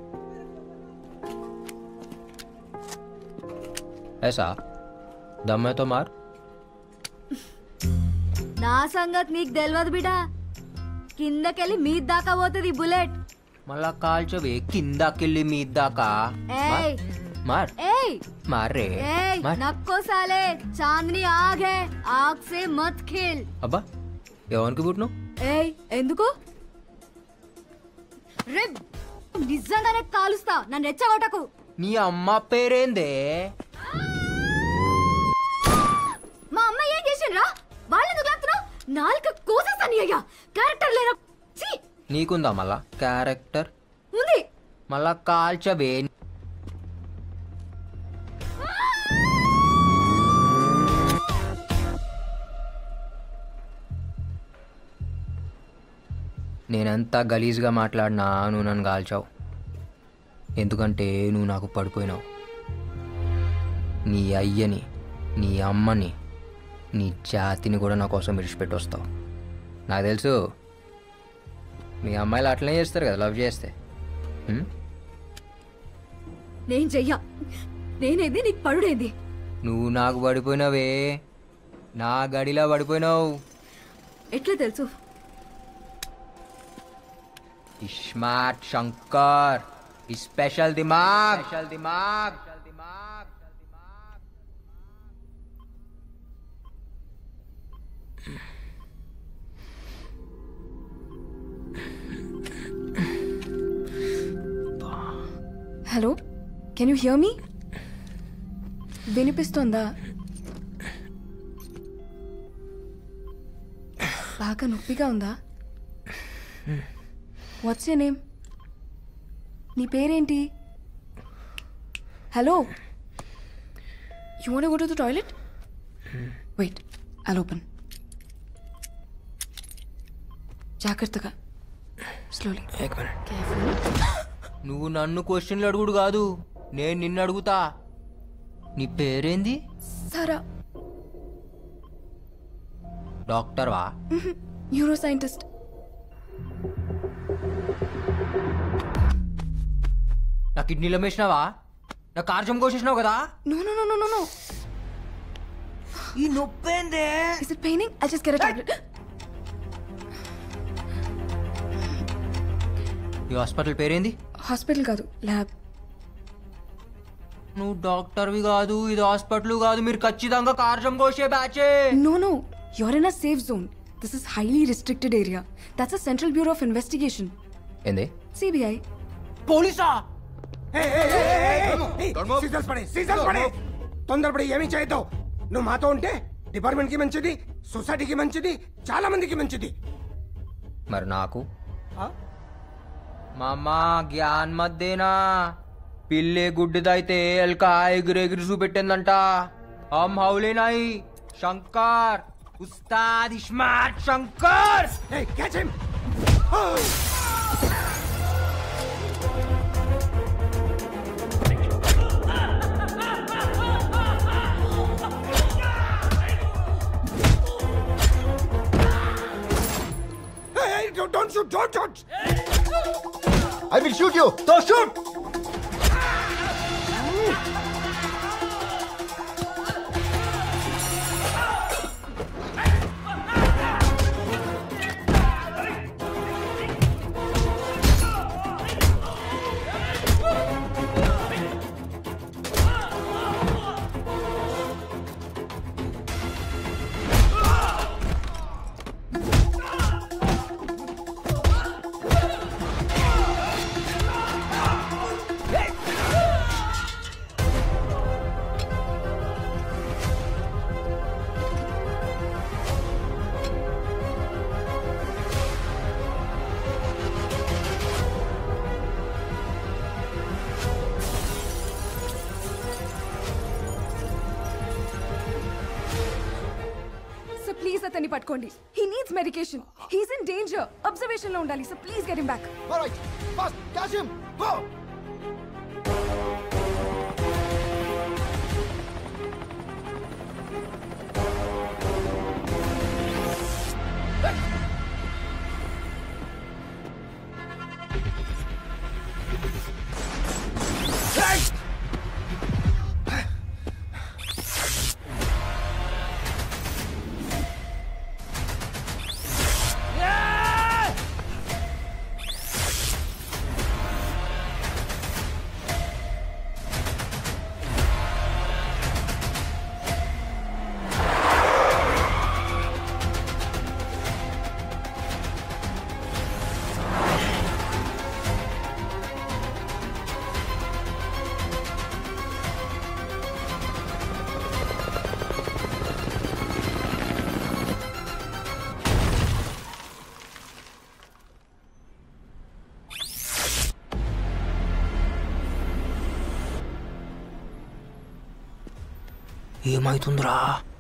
ऐसा दम है तो मार నా సంగతి నీకు తెలియదు బిడా కిందకెళ్ళి మీద దాకా పోతుంది బుల్లెట్ మళ్ళా కాల్చవే కిందకెళ్ళి మీద దాకా ఏయ్ మార్ ఏయ్ మార్ రే ఏయ్ మార్ నక్కో సాలే చాందనీ ఆగ్ హై ఆగ్ సే మత్ ఖేల్ అబ్బా ఎవరికి పుట్టినావు ఏయ్ ఎందుకు రే నిజంగానే కాలుస్తా నన్ను రెచ్చగొట్టకు నీ అమ్మ పేరేందే మా అమ్మ ఏం చేసిండ్రా వాళ్ళెందుకు లాగుతున్నావు నాలుక కోసేస్తాను అయ్యా క్యారెక్టర్ లేరా ఛీ నీకుందా మళ్ళా క్యారెక్టర్ ఉంది మళ్ళా కాల్చవే నేనెంత గలీజ్గా మాట్లాడినా నువ్వు నన్ను కాల్చావు ఎందుకంటే నువ్వు నాకు పడిపోయినావు నీ అయ్యని నీ అమ్మని నీ జాతిని కూడా నా కోసం విడిచిపెట్టి వస్తావు నాకు తెలుసు మీ అమ్మాయిలు అట్లనే చేస్తారు కదా లవ్ చేస్తే హ్మ్? నేను చెయ్య నేనేది నీకు పడుడేంది నువ్వు నాకు పడిపోయినావే నా గడిలో పడిపోయినావు ఎట్లా తెలుసు స్మార్ట్ శంకర్ స్పెషల్ దిమాగ్ స్పెషల్ దిమాగ్ hello can you hear me వినిపిస్తుందా బాగా నొప్పిగా ఉందా వాట్స్ యూ నేమ్ నీ పేరేంటి hello you want go to the toilet wait I open జాగ్రత్తగా స్లోలీ నువ్వు నన్ను క్వశ్చన్లు అడుగుడు కాదు నేను నిన్ను అడుగుతా నీ పేరేంది సారా డాక్టర్వా న్యూరో సైంటిస్ట్ నా కిడ్నీలో వేసినావా నా కార్జం కోసేసినావు కదా no no no no no no ఈ నొప్పేందే is it paining I just get a tablet ఈ హాస్పిటల్ పేరేంది హాస్పిటల్ కాదు ల్యాబ్ నువ్వు డాక్టర్వి కాదు ఇది హాస్పిటల్ కాదు మీరు ఖచ్చితంగా కార్జం కోసే బ్యాచే No, no. You're in a safe zone. This is highly restricted area. That's a Central Bureau of Investigation. ఏంది CBI. పోలీసా సీజర్స్ పడే సీజర్స్ పడే తొందరపడి ఏమీ చేయొద్దు నువ్వు మాతో ఉంటే డిపార్ట్మెంట్ కి మంచిది సొసైటీకి మంచిది చాలా మందికి మంచిది మరి నాకు ఆ? మామా జ్ఞాన్ మధ్యేనా పిల్లే గుడ్డిదైతే ఎల్క ఎగిరి ఎగిరి చూపెట్టిందంట హమ్ హౌలేనాయి Shankar Ustad smart Shankar Hey, catch him! I will shoot you తో షూట్ సో ప్లీజ్ అతన్ని పట్టుకోండి he needs medication he's in danger observation లో ఉండాలి so please get him back Alright, fast, catch him! Go! ఏమైతుందిరా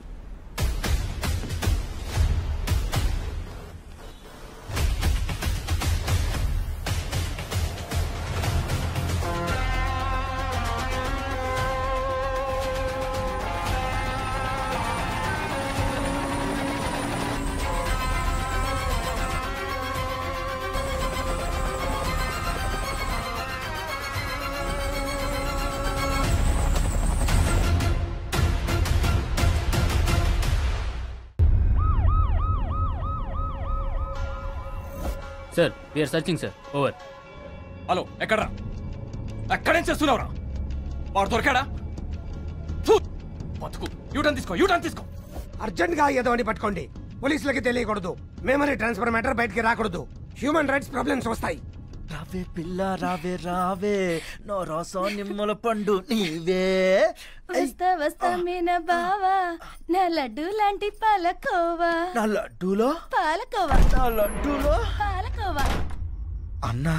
sir we are searching sir over hello ఎక్కడ్రా ఎక్కడేం చేస్తున్నావురా వాడు దొరికాడా ఫు! బతుకు యూటర్న్ తీసుకో యూటర్న్ తీసుకో అర్జెంట్ గా ఎదవని పట్టుకోండి పోలీసులకి తెలియకూడదు మెమరీ ట్రాన్స్ఫర్ మ్యాటర్ బయటికి రాకూడదు హ్యూమన్ రైట్స్ ప్రాబ్లమ్స్ వస్తాయి రావే పిల్ల రావే రావే నో రసం నిమ్మల పండు నీవే వస్తా వస్తా మీన బావా నా లడ్డు లాంటి పాలకోవా నా లడ్డూలో పాలకోవా నా లడ్డూలో పాలకోవా అన్నా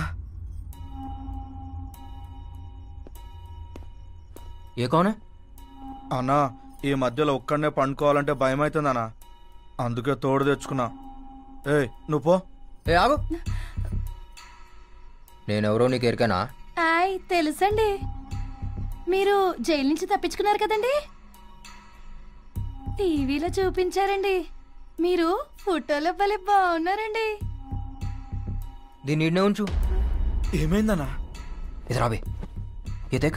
ఏ కౌనే అన్నా ఈ మధ్యలో ఒక్కడనే పండుకోవాలంటే భయం అవుతుందన్నా అందుకే తోడు తెచ్చుకున్నా ఏయ్ నువ్వు పో ఏ ఆగు నేనెవరో నీకు ఎరికనా ఆయ్ తెలుసండి మీరు జైలు నుంచి తప్పించుకున్నారు కదండి టీవీలో చూపించారండి మీరు ఫోటోలో భలే బాగున్నారండి దీన్ని ఈడనే ఉంచు ఏమైందన్నా ఇది రాబే ఏ దేక్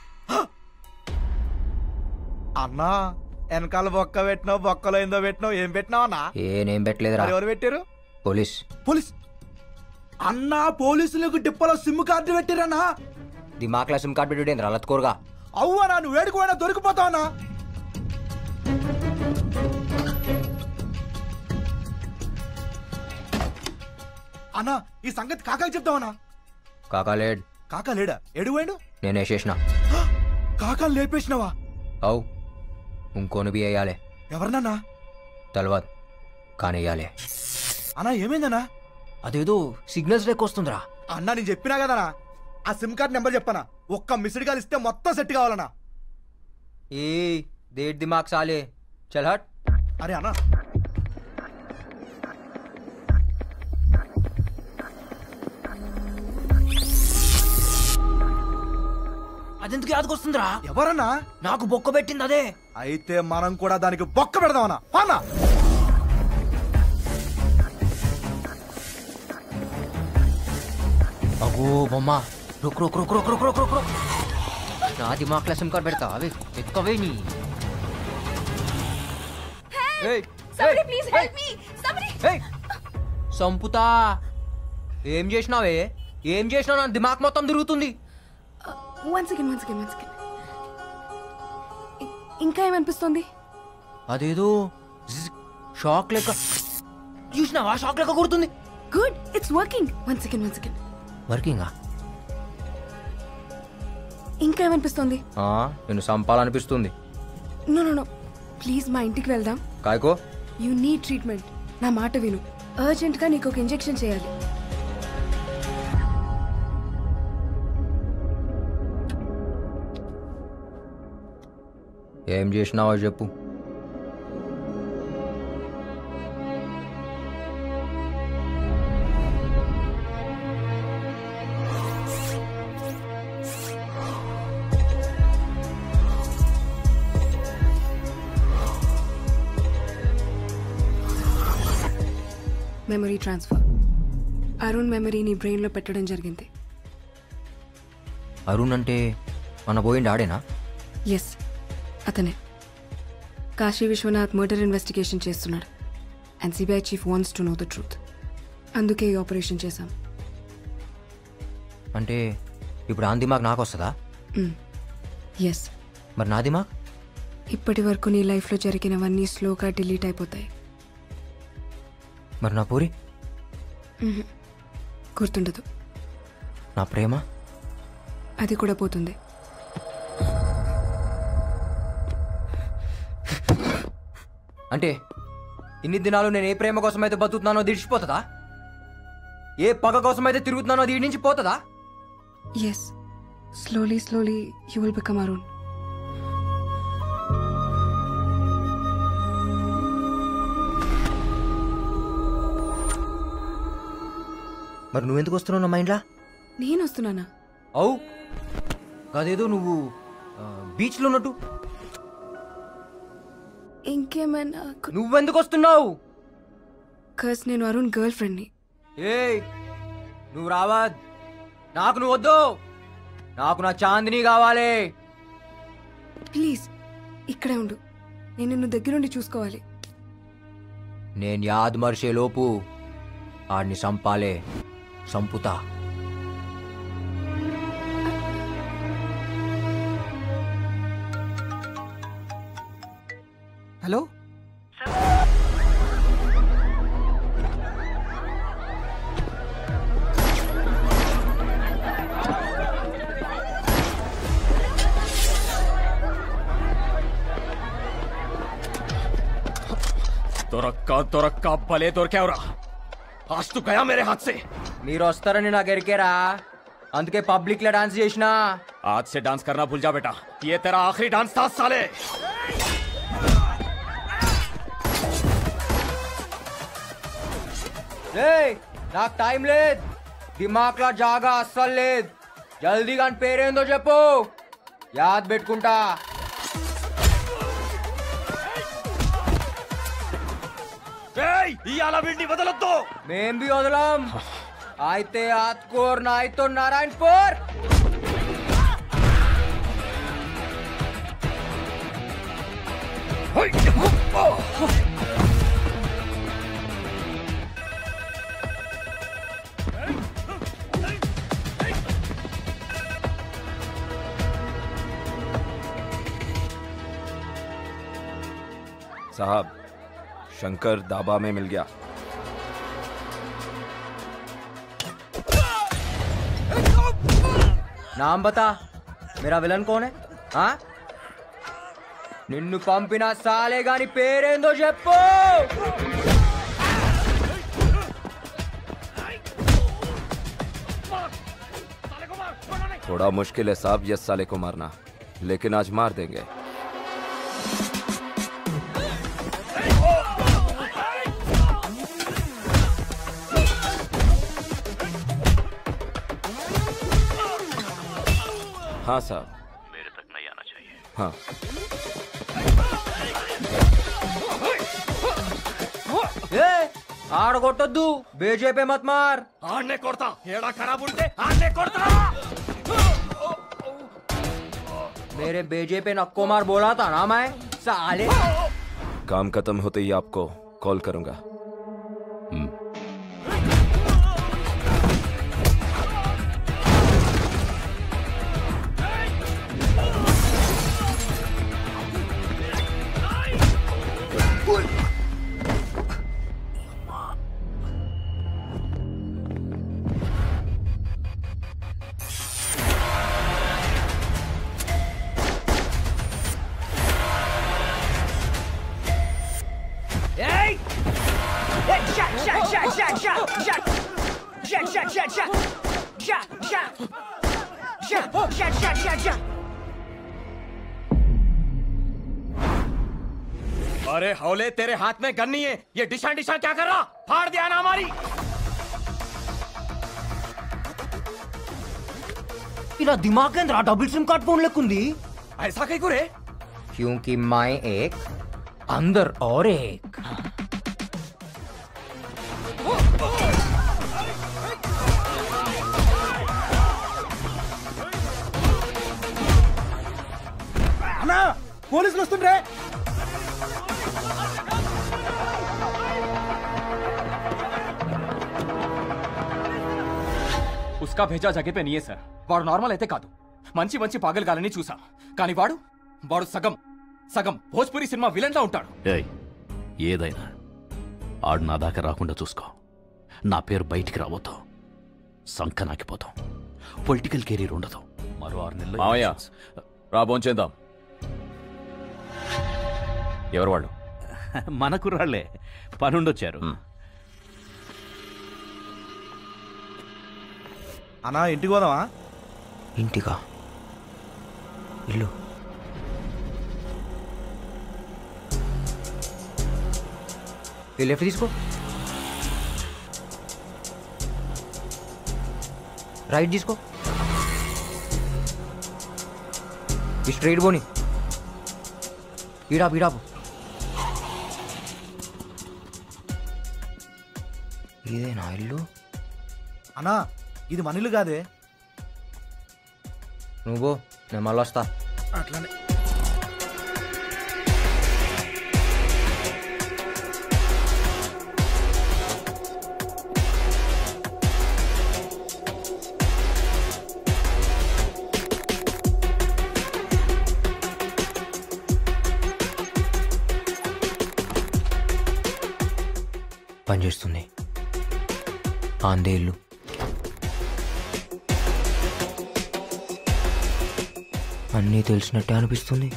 అన్నా వెనకాల బొక్క పెట్టినావు బొక్కలో ఏందో పెట్టినావు ఏం పెట్టినావు అన్నా ఏనేం పెట్టలేదురా మరి ఎవరు పెట్టారు పోలీస్ పోలీస్ అన్నా పోలీసులకు డిప్పలో సిమ్ కార్డు పెట్టిరన్నా దిమాక్లా సిమ్ కార్డ్ పెట్టి రలత్కోరుగా అవ్వనా నువ్వు వేడుకోయినా దొరికిపోతావనా అన్నా ఈ సంగతి కాకాకి చెప్తావనా కాకాలేడ్ కాకా లేడా ఎడువైండు నేను వేసేసిన కాకాని లేపేసినావా అవు ఇంకోని బి వేయాలి ఎవరినన్నా తెలవదు కానీ వేయాలి అన్నా ఏమైందన్నా అదేదో సిగ్నల్స్ లెక్క వస్తుందిరా అన్నా నేను చెప్పినా కదనా ఆ సిమ్ కార్డ్ నెంబర్ చెప్పనా ఒక్క మిస్డ్ కాల్ ఇస్తే మొత్తం సెట్ కావాలన్నా ఏ దేట్ దిమాగ్ సాలే చల్ హట్ అరే అన్నా అదెందుకు యాదకొస్తుందిరా ఎవరన్నా నాకు బొక్క పెట్టింది అదే అయితే మనం కూడా దానికి బొక్క పెడదామన్నా పానా అగో బొమ్మ రుక్ రుక్ రుక్ రుక్ రుక్ రుక్ రుక్ రుక్ నా దిమాక్లో సిమ్ కార్డ్ పెడతా అవి ఎక్కవే నీ ఏయ్, Somebody ఏయ్, please ఏయ్, help me! Somebody! ఏయ్. సంపుతా ఏం చేసినావే ఏం చేసినావు నా దిమాక్ మొత్తం తిరుగుతుంది one second one second one second ఇంకా ఏమనిపిస్తుంది అదేదో జిజ్ షాక్ లెక్క చూసినావా షాక్ లెక్క కొడుతుంది good it's working one second one second వర్కింగా ఇంకా ఏమనిపిస్తుంది నేను సంపాలనిపిస్తుంది నో నో నో ప్లీజ్ మా ఇంటికి వెళ్దాం కాయకో యూ నీడ్ ట్రీట్మెంట్ నా మాట విను అర్జెంట్గా నీకు ఒక ఇంజెక్షన్ చేయాలి ఏం చేసినావో చెప్పు మెమరీ ట్రాన్స్ఫర్ అరుణ్ మెమరీ నీ బ్రెయిన్లో పెట్టడం జరిగింది అరుణ్ అంటే మన పోయిండి ఆడేనా ఎస్ అతనే కాశీ విశ్వనాథ్ మర్డర్ ఇన్వెస్టిగేషన్ చేస్తున్నాడు and CBI chief wants to know the truth అందుకే ఈ ఆపరేషన్ చేశాం అంటే ఇప్పుడు ఆ దిమాగ్ నాకు వస్తుందా ఎస్ మరి నా దిమాగ్ ఇప్పటి వరకు నీ లైఫ్లో జరిగినవన్నీ స్లోగా డిలీట్ అయిపోతాయి మరి నా పూరి మ్మ్. గుర్తుండదు నా ప్రేమ అది కూడా పోతుంది అంటే ఇన్ని దినాలు నేను ఏ ప్రేమ కోసం అయితే బతుకుతున్నానో దిడిచిపోతుందా ఏ పగ కోసం అయితే తిరుగుతున్నానో దీని నుంచి పోతుందా yes slowly slowly you will become Arun మరి నువ్వెందుకు వస్తున్నావు నా మైండ్లా నేను వస్తున్నానా అవు అదేదో నువ్వు ఆ, బీచ్లో ఉన్నట్టు ఇంకేమైనా నువ్వెందుకు వస్తున్నావు కస్ నేను అరుణ్ గర్ల్ ఫ్రెండ్ని ఏయ్ నువ్వు రావా నాకు నువ్వు వద్దు నాకు నా చాందిని కావాలి ప్లీజ్ ఇక్కడే ఉండు నేను నిన్ను దగ్గరుండి చూసుకోవాలి నేను యాద్ మర్చే లోపు ఆడిని సంపాలే సంపుతా హలో దొరక్క దొరక్క భలే దొరికావురా आज तो गया मेरे हाथ से మీరు వస్తారని నాకు ఎరికేరా అందుకే పబ్లిక్ లో డాన్స్ చేసినా आज से डांस करना भूल जा बेटा ये तेरा आखिरी डांस था साले ఏయ్ నాకు టైం లేదు దిమాక్లా జాగా అస్సలు లేదు జల్దీ కానీ పేరేందో చెప్పు యాద్ పెట్టుకుంటా ఏయ్ ఇయాల వీడిని వదలొద్దు మేం బి వదలం అయితే ఆత్కోర్ నాయ్తో నారాయణపూర్ साहब शंकर दाबा में मिल गया నామ్ బతా మేరా విలన్ కోన్ హై ఆ నిన్ను పంపిన సాలే గాని పేరేందో చెప్పు थोड़ा मुश्किल है साहब यस साले को मारना लेकिन आज मार देंगे हाँ साहब मेरे तक नहीं आना चाहिए हाँ ఏ ఆడ కొట్టొద్దు బేజేపీ మత్ మార్ ఆడనే కొడతా ఏడా ఖరాబ్ ఉంటే ఆడనే కొడతా मेरे बेजेपी नक्को मार बोला था ना मैं साले काम खत्म होते ही आपको कॉल करूंगा Hey! Hey, shot, shot, shot, shot, shot, shot. Shot, shot, shot, shot. Shot, shot. Shot, shot, shot, shot, shot. अरे हौले तेरे हाथ में गन नहीं है ये डिशा डिशा क्या कर रहा फाड़ दिया ना हमारी ఇలా దిమాగ్ ఏంద్రా డబుల్ సిమ్ కార్డ్ ఫోన్ లెక్కుంది ऐसा कहीं को रे क्योंकि मैं एक अंदर और एक అన్నా పోలీసులు వస్తుండ్రే उसका भेजा जगह पे नहीं है సార్ వాడు నార్మల్ అయితే కాదు మంచి మంచి పాగలగాలని చూసా కానీ వాడు వాడు సగం సగం భోజ్పురి సినిమా విలన్ లా ఉంటాడు ఏయ్ ఏదైనా ఆడు నా దాకా రాకుండా చూసుకో నా పేరు బయటికి రాబోతాం సంఖ నాకిపోతాం పొలిటికల్ కెరీర్ ఉండదు మరో ఆరు నెలలు మావయ్య రా భోంచేద్దాం ఎవరు వాళ్ళు మన కుర్రాళ్లే పనుండొచ్చారు అన్నా ఇంటికి పోదామా ఇంటికా ఇల్లు ఈ లెఫ్ట్ తీసుకో రైట్ తీసుకో ఈ స్ట్రైట్ పోని ఈడాపు ఈడాపు ఇదేనా ఇల్లు అన్నా ఇది మన ఇల్లు కాదే నువ్వు పో, నేను మళ్ళీ వస్తా అట్లానే పనిచేస్తుంది ఆందే ఇల్లు అన్నీ తెలిసినట్టే అనిపిస్తుంది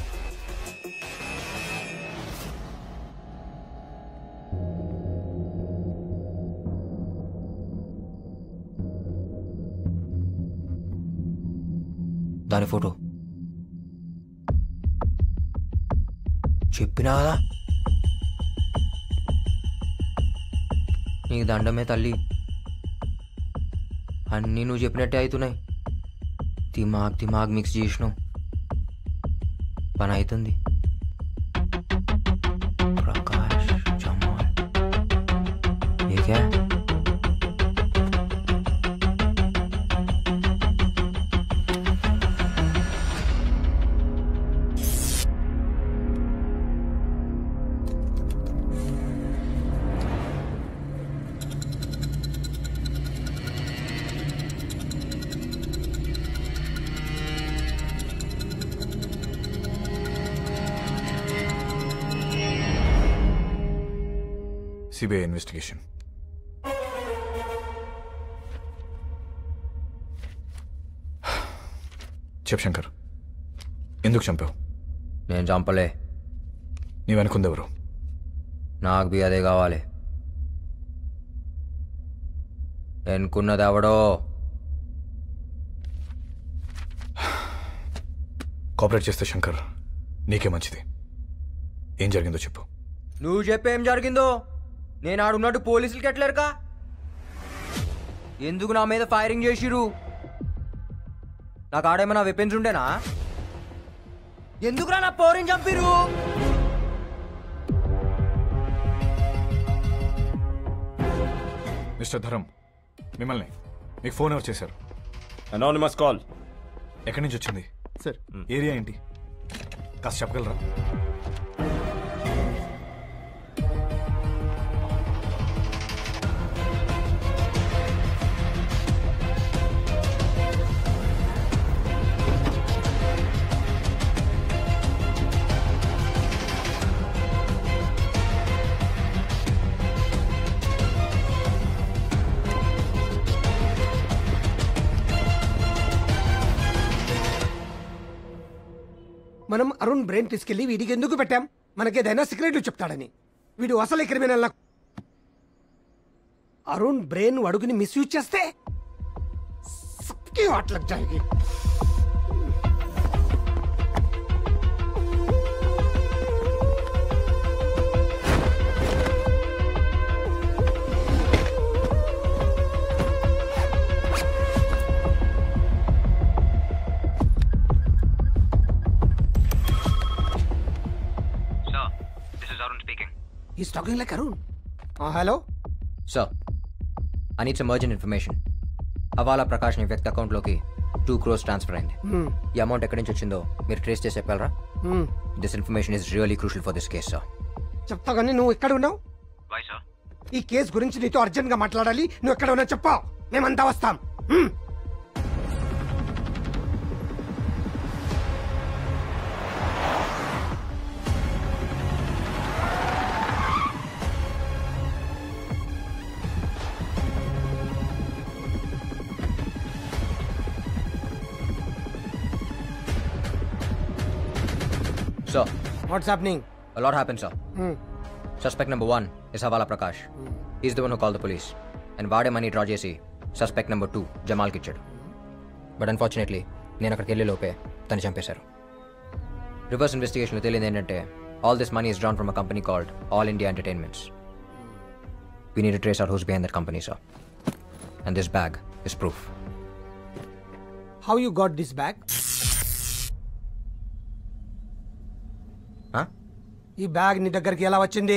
దాని ఫోటో చెప్పినా కదా నీకు దండమే తల్లి అన్నీ నువ్వు చెప్పినట్టే అవుతున్నాయి దిమాగ్ దిమాగ్ మిక్స్ చేసినావు పని అవుతుంది Prakash Jamal AK CBI investigation చెప్ శంకర్ ఎందుకు చంపావు నేను చంపలే నీ వెనుకుందెవరు నాకు బి అదే కావాలి ఎన్నుకున్నది ఎవడో కోఆపరేట్ చేస్తే శంకర్ నీకే మంచిది ఏం జరిగిందో చెప్పు నువ్వు చెప్పేం జరిగిందో నేను ఆడున్నట్టు పోలీసులకి ఎట్లేరుకా ఎందుకు నా మీద ఫైరింగ్ చేసిరు నాకు ఆడేమైనా వెపన్స్ ఉండేనా ఎందుకురా నా పోరిని చంపిరు మిస్టర్ ధరం మిమ్మల్ని మీకు ఫోన్ ఎవరు చేశారు అనానిమస్ కాల్ ఎక్కడి నుంచి వచ్చింది సార్ ఏరియా ఏంటి కాస్త చెప్పగలరా మనం అరుణ్ బ్రెయిన్ తీసుకెళ్లి వీడికి ఎందుకు పెట్టాం మనకేదైనా సీక్రెట్లు చెప్తాడని వీడు అసలు క్రిమినల్ అరుణ్ బ్రెయిన్ అడుగుని మిస్యూజ్ చేస్తే సబ్కి హాట్ లగ్ జాయేగి Sir, this is Arun speaking. Is talking like Arun hello Sir, I need some urgent information. Hawala Prakash ని వ్యక్తి అకౌంట్లోకి టూ క్రోర్స్ ట్రాన్స్ఫర్ అయింది Hmm. ఈ అమౌంట్ ఎక్కడి నుంచి వచ్చిందో మీరు ట్రేస్ చేసి చెప్పగలరా Hmm. This information is really crucial for this case sir చెప్తా కానీ నువ్వు ఎక్కడ ఉన్నావు వై సార్ ఈ కేసు గురించి నీతో అర్జెంట్ గా మాట్లాడాలి నువ్వు ఎక్కడ ఉన్నావు చెప్పావు మేమంతా వస్తాం హ్మ్. Sir, what's happening a lot happened, sir. Suspect number one is Havala Prakash. He's the one who called the police. And వాడే మనీ డ్రా చేసి సస్పెక్ట్ నెంబర్ టూ జమాల్కి ఇచ్చాడు బట్ అన్ఫార్చునేట్లీ నేను అక్కడికి వెళ్ళే లోపే తను చంపేశారు రివర్స్ ఇన్వెస్టిగేషన్లో తెలియదు ఏంటంటే all this money is drawn from a company called all India entertainments we need trace out who's behind that company sir and this bag is proof how you got this bag Huh? ఈ bag నీ దగ్గరికి ఎలా వచ్చింది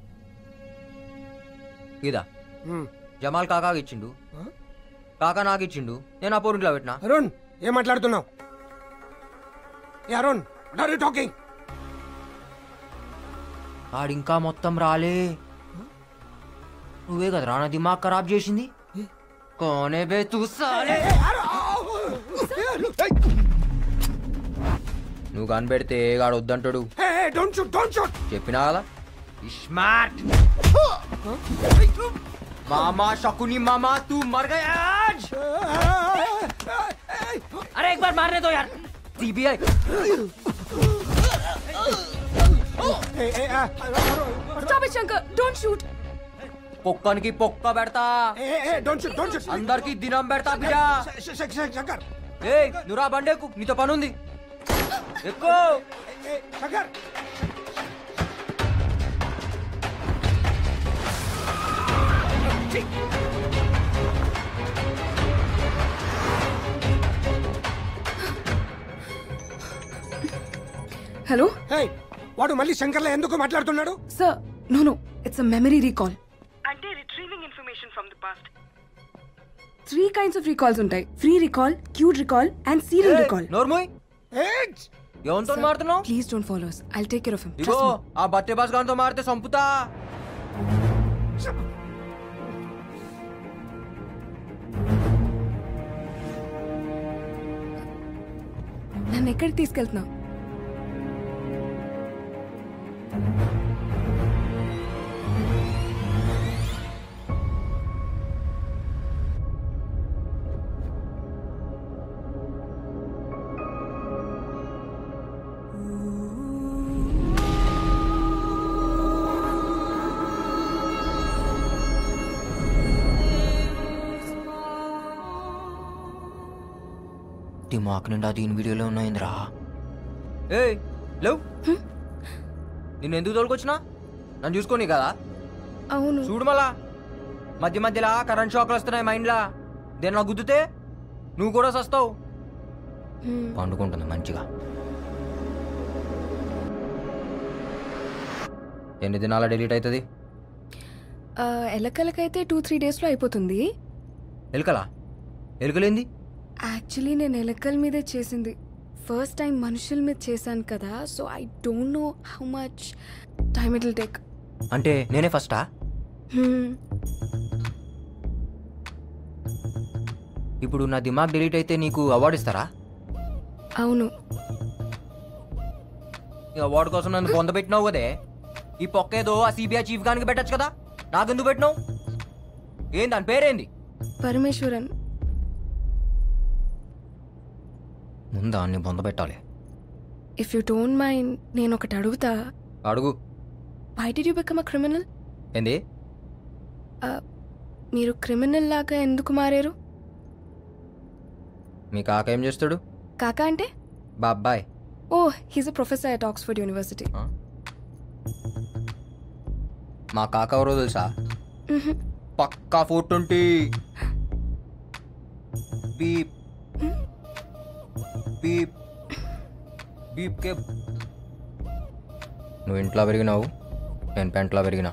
ఇదా హ్మ్. జమాల్ కాకాకి ఇచ్చిండు కాకా నాకు ఇచ్చిండు నేను ఆ పోరింట్లో పెట్టినా అరుణ్ ఏం మాట్లాడుతున్నావు ఏ Arun what are you talking ఆడింకా మొత్తం రాలే నువ్వే కదా నా దిమాగ్ ఖరాబ్ చేసింది కోనే బే చూసాలే నువ్వు కనిపెడితే గాడు వద్దంటాడు డోంట్ షూట్ డోంట్ షూట్ చెప్పినా కదా స్మార్ట్ मामा शकुनी मामा तू मर गया आज अरे एक बार मारने दो यार CBI Stop it, Shankar. Don't shoot. పొక్కన్ కి పొక్క పెడతా డోంట్ షూట్ డోంట్ షూట్ అందరికి దినం పెడతా బిడ్డ శంకర్ ఏ నువ్వురా బండేకు నీతో పని ఉంది ఎక్కువ శంకర్ హలో హే వాడు మళ్ళీ శంకర్లో ఎందుకు మాట్లాడుతున్నాడు sir no no it's a memory recall అంటే retrieving information from the past three kinds of recalls ఉంటాయి free recall cued recall and serial recall నోర్మోయ్ ఎవరితో మారుతున్నావు please don't follow us I'll take care of him ఇగో ఆ బట్టే boss గారితో మారితే సంపుతా నన్ను ఎక్కడికి తీసుకెళ్తున్నావు దిమాక్ నిండా దీని వీడియోలో ఉన్నాయిందిరా ఏ లేవు నిన్ను ఎందుకు తోలుకొచ్చినా నన్ను చూసుకోని కదా అవును చూడు మళ్ళా మధ్య మధ్యలో కరెంట్ షాక్లు వస్తున్నాయి మైండ్లా దేని నాకు గుద్దుతే నువ్వు కూడా సస్తావు పండుకుంటుంది మంచిగా ఎన్ని దినాల డిలీట్ అవుతుంది ఆ, ఎలకలకైతే టూ త్రీ డేస్లో అయిపోతుంది ఎలుకలా ఎలుకలేంది యాక్చువల్లీ నేను ఎలకల మీదే చేసింది ఫస్ట్ టైం మనుషుల మీద చేశాను కదా so I don't know how much time it will take అంటే నేనే ఫస్టా ఇప్పుడు నా దిమాగ్ డిలీట్ అయితే నీకు అవార్డు ఇస్తారా అవును ఈ అవార్డు కోసం నన్ను పొందబెట్టినావు కదే ఈ పొక్క ఏదో ఆ సిబిఐ చీఫ్ గానికి పెట్టచ్చు కదా నాకెందుకు పెట్టినావు ఏం దాని పేరేంది పరమేశ్వరన్ ముందు దాన్ని పొందబెట్టాలి ఇఫ్ యూ డోంట్ మైండ్ నేను ఒకటి అడుగుతా అడుగు why did you become a criminal ఏంది మీరు క్రిమినల్ లాగా ఎందుకు మారారు మీ కాక ఏం చేస్తాడు కాకా అంటే బాబాయ్ ఓ he's a professor at Oxford University మా కాక ఎవరో తెలుసా పక్కా four twenty beep beep beep కే నువ్వు ఇంట్లో పెరిగినావు నేను పెంట్లో పెరిగినా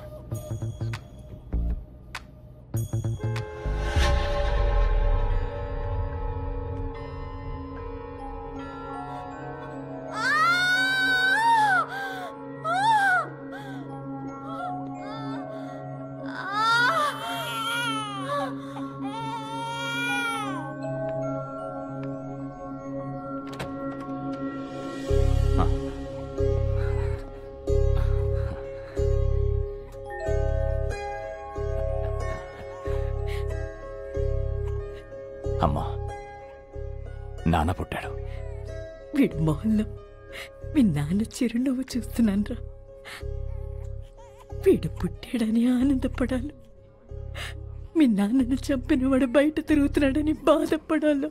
అమ్మా నాన్న పుట్టాడు వీడి మొహంలో మీ నాన్న చిరునవ్వు చూస్తున్నానురా వీడు పుట్టాడని ఆనందపడాలి మీ నాన్నను చంపినవాడు బయట తిరుగుతున్నాడని బాధపడాలి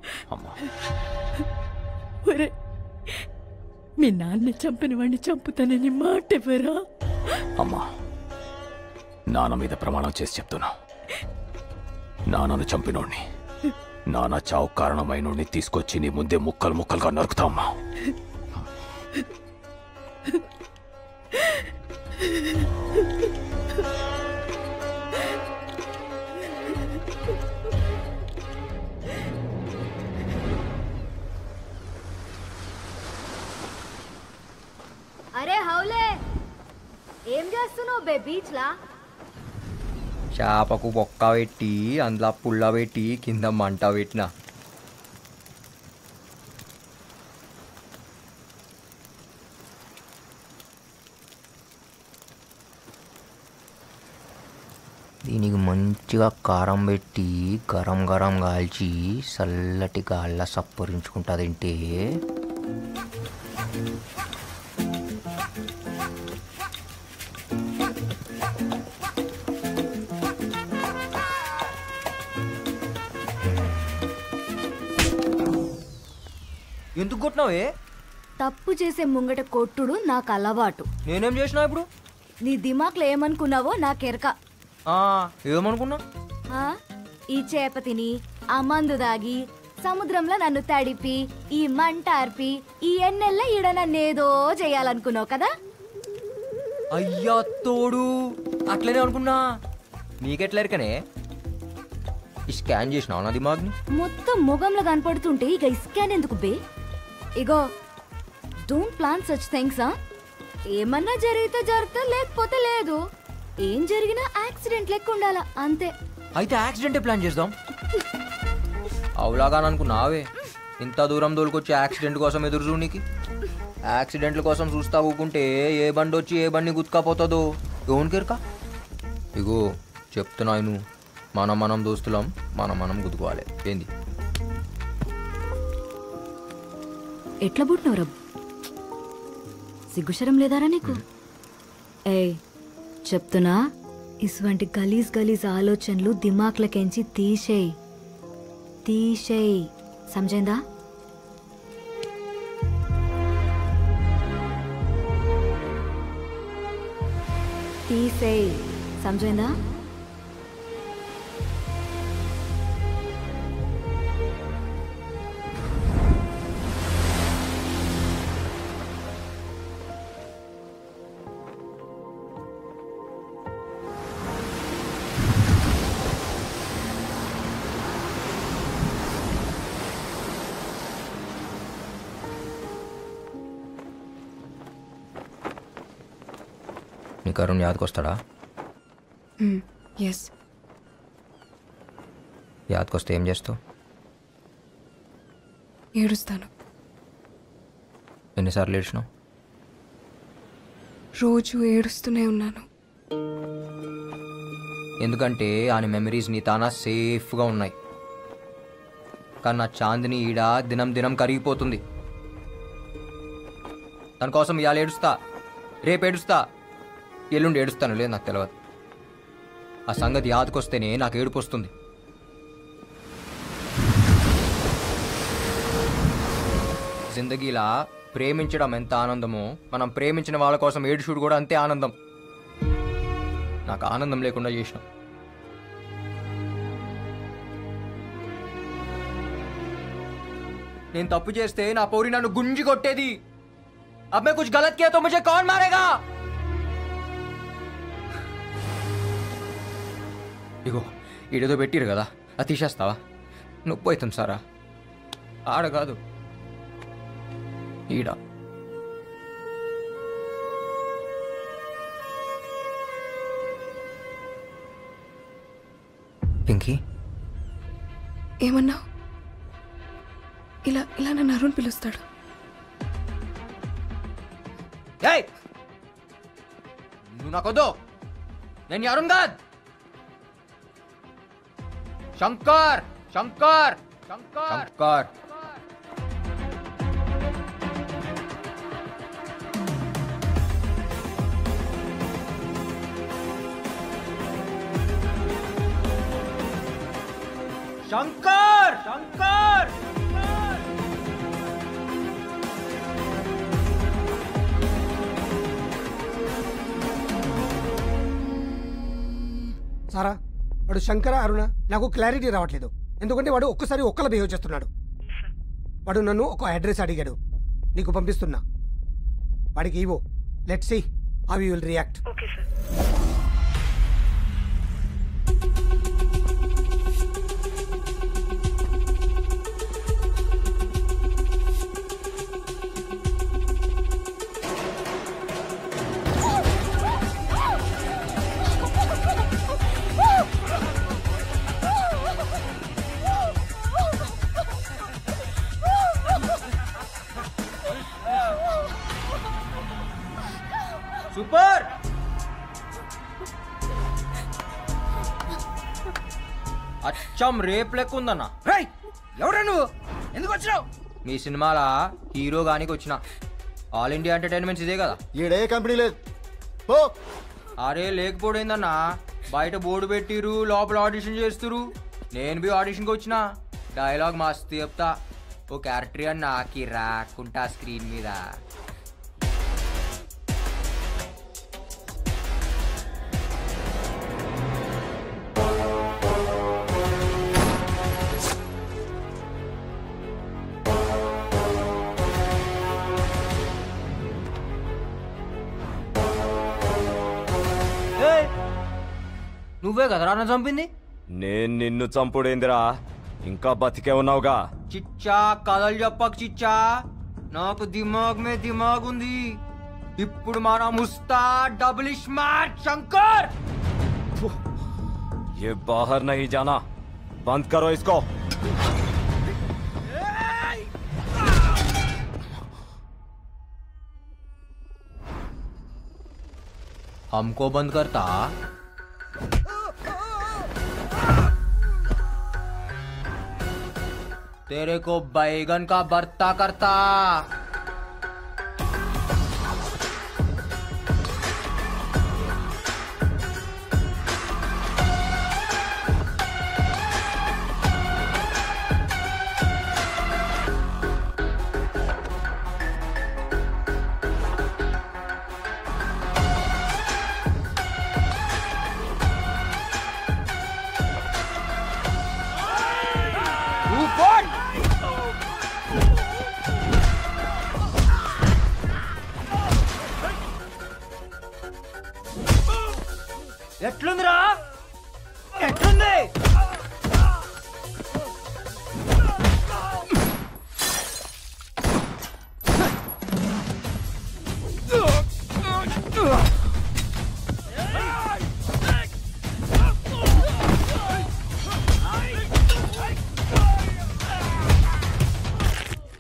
ఒరే మీ నాన్న చంపిన వాడిని చంపుతానని మాట ఎవరా అమ్మా నాన్న మీద ప్రమాణం చేసి చెప్తున్నా నాన్నను చంపినోడిని నాన్న చావు కారణమైనోడిని తీసుకొచ్చి నీ ముందే ముక్కలు ముక్కలుగా నరుకుతా అమ్మా అరే హౌలే ఏం చేస్తున్నావు బే బీచ్ లా చేపకు బొక్క పెట్టి అందులో పుల్ల పెట్టి కింద మంట పెట్టిన దీనికి మంచిగా కారం పెట్టి గరం గరం కాల్చి చల్లటి గాళ్ళ సప్పరించుకుంటా తింటే ఎందుకు కొట్టినావే తప్పు చేసే ముంగట కొట్టుడు నాకు అలవాటు నేనేం చేసినా ఇప్పుడు నీ దిమాక్లో ఏమనుకున్నావో నాకెరక ఆ, ఏమనుకున్నా ఆ? ఈ చేప తిని ఆ మందు దాగి సముద్రంలో నన్ను తడిపి ఈ మంట అర్పి ఈ ఎన్నెల్ల ఈడ నన్నేదో చేయాలనుకున్నావు కదా అయ్యా తోడు అట్లనే అనుకున్నా నీకెట్లా ఎరకనే ఈ స్కాన్ చేసినావు నా దిమాగ్ని మొత్తం మొగంలో కనపడుతుంటే ఇక ఇస్కాన్ ఎందుకు బే ఇగో డోంట్ ప్లాన్ సచ్ థింగ్స్ ఏమన్నా జరిగితే జరుగుతా లేకపోతే లేదు ఏం జరిగినా యాక్సిడెంట్ లెక్క ఉండాలా అంతే అయితే యాక్సిడెంటే ప్లాన్ చేద్దాం అవులాగా అనుకున్నావే ఇంత దూరం దోలుకొచ్చి యాక్సిడెంట్ కోసం ఎదురు చూడనికి యాక్సిడెంట్ల కోసం చూస్తా ఊకుంటే ఏ బండి వచ్చి ఏ బండి గుత్తుకపోతుందో ఎవరికెరక ఇగో చెప్తున్నాను మనం మనం దోస్తులం మనం మనం గుద్దుకోవాలి ఏంది ఎట్లా పుట్టినవు రబ్ సిగ్గుశరం లేదారా నీకు ఏయ్ చెప్తున్నా ఇటువంటి గలీజ్ గలీజ్ ఆలోచనలు దిమాక్లకెంచి తీసేయ్ తీసేయ్ సమజైందా తీసేయ్ సమజైందా నీకు అరుణ్ యాదకొస్తాడా ఎస్ యాదకొస్తే ఏం చేస్తావు ఏడుస్తాను ఎన్నిసార్లు ఏడ్చినావు రోజు ఏడుస్తూనే ఉన్నాను ఎందుకంటే ఆయన మెమరీస్ నీ తానా సేఫ్గా ఉన్నాయి కానీ నా చాందిని ఈడ దినం దినం కరిగిపోతుంది దాని కోసం ఇవాళ ఏడుస్తా రేపు ఏడుస్తా ఎల్లుండి ఏడుస్తాను లేదు నాకు తెలియదు ఆ సంగతి యాదకొస్తేనే నాకు ఏడుపు వస్తుంది జిందగీలా ప్రేమించడం ఎంత ఆనందమో మనం ప్రేమించిన వాళ్ళ కోసం ఏడుచుడు కూడా అంతే ఆనందం నాకు ఆనందం లేకుండా చేసినాం నేను తప్పు చేస్తే నా పౌరి నన్ను గుంజి కొట్టేది अब मैं कुछ गलत किया तो मुझे कौन मारेगा ఇగో ఈడేదో పెట్టిరు కదా అది తీసేస్తావా నొప్పి అవుతుంది సారా ఆడ కాదు ఈడ పింకీ ఏమన్నావు ఇలా ఇలా నన్ను అరుణ్ పిలుస్తాడు ఏయ్ నువ్వు నాకొద్దు నేను ఈ అరుణ్ కాదు శంకర్ శంకర్ శంకర్ శంకర్ శంకర్ శంకర్ సారా వాడు శంకర అరుణ నాకు క్లారిటీ రావట్లేదు ఎందుకంటే వాడు ఒక్కసారి ఒక్కలా బిహేవ్ చేస్తున్నాడు వాడు నన్ను ఒక అడ్రస్ అడిగాడు నీకు పంపిస్తున్నా వాడికి ఇవో let see how you will react okay sir super అచ్చం రేప్ లెక్క ఉందన్న ఎవరా నువ్వు ఎందుకు వచ్చినావు మీ సినిమాల హీరో గానికి వచ్చిన ఆల్ ఇండియా ఎంటర్టైన్మెంట్స్ ఇదే కదా ఈడే కంపెనీ లేదు అరే లేకపోయిందన్నా బయట బోర్డు పెట్టిరు లోపల ఆడిషన్ చేస్తురు నేను బి ఆడిషన్కి వచ్చిన డైలాగ్ మస్తు చెప్తా ఓ క్యారెక్టర్ అని నాకి రాకుంటా స్క్రీన్ మీద నువ్వే కదరా నన్ను చంపింది నేను నిన్ను చంపుడేందిరా ఇంకా బతికే ఉన్నావుగా చిచ్చా కథలు చెప్పకు చిచ్చా నాకు దిమాగ్ మే దిమాగ్ ఉంది ఇప్పుడు మన ముస్తా డబుల్ స్మార్ట్ శంకర్ ये बाहर नहीं जाना बंद करो इसको हमको बंद करता तेरे को बैगन का बर्ता करता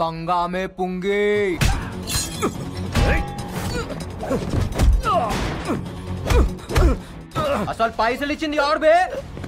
गंगा में पुंगी అసలు పైసలు ఇచ్చింది ఎవరు బే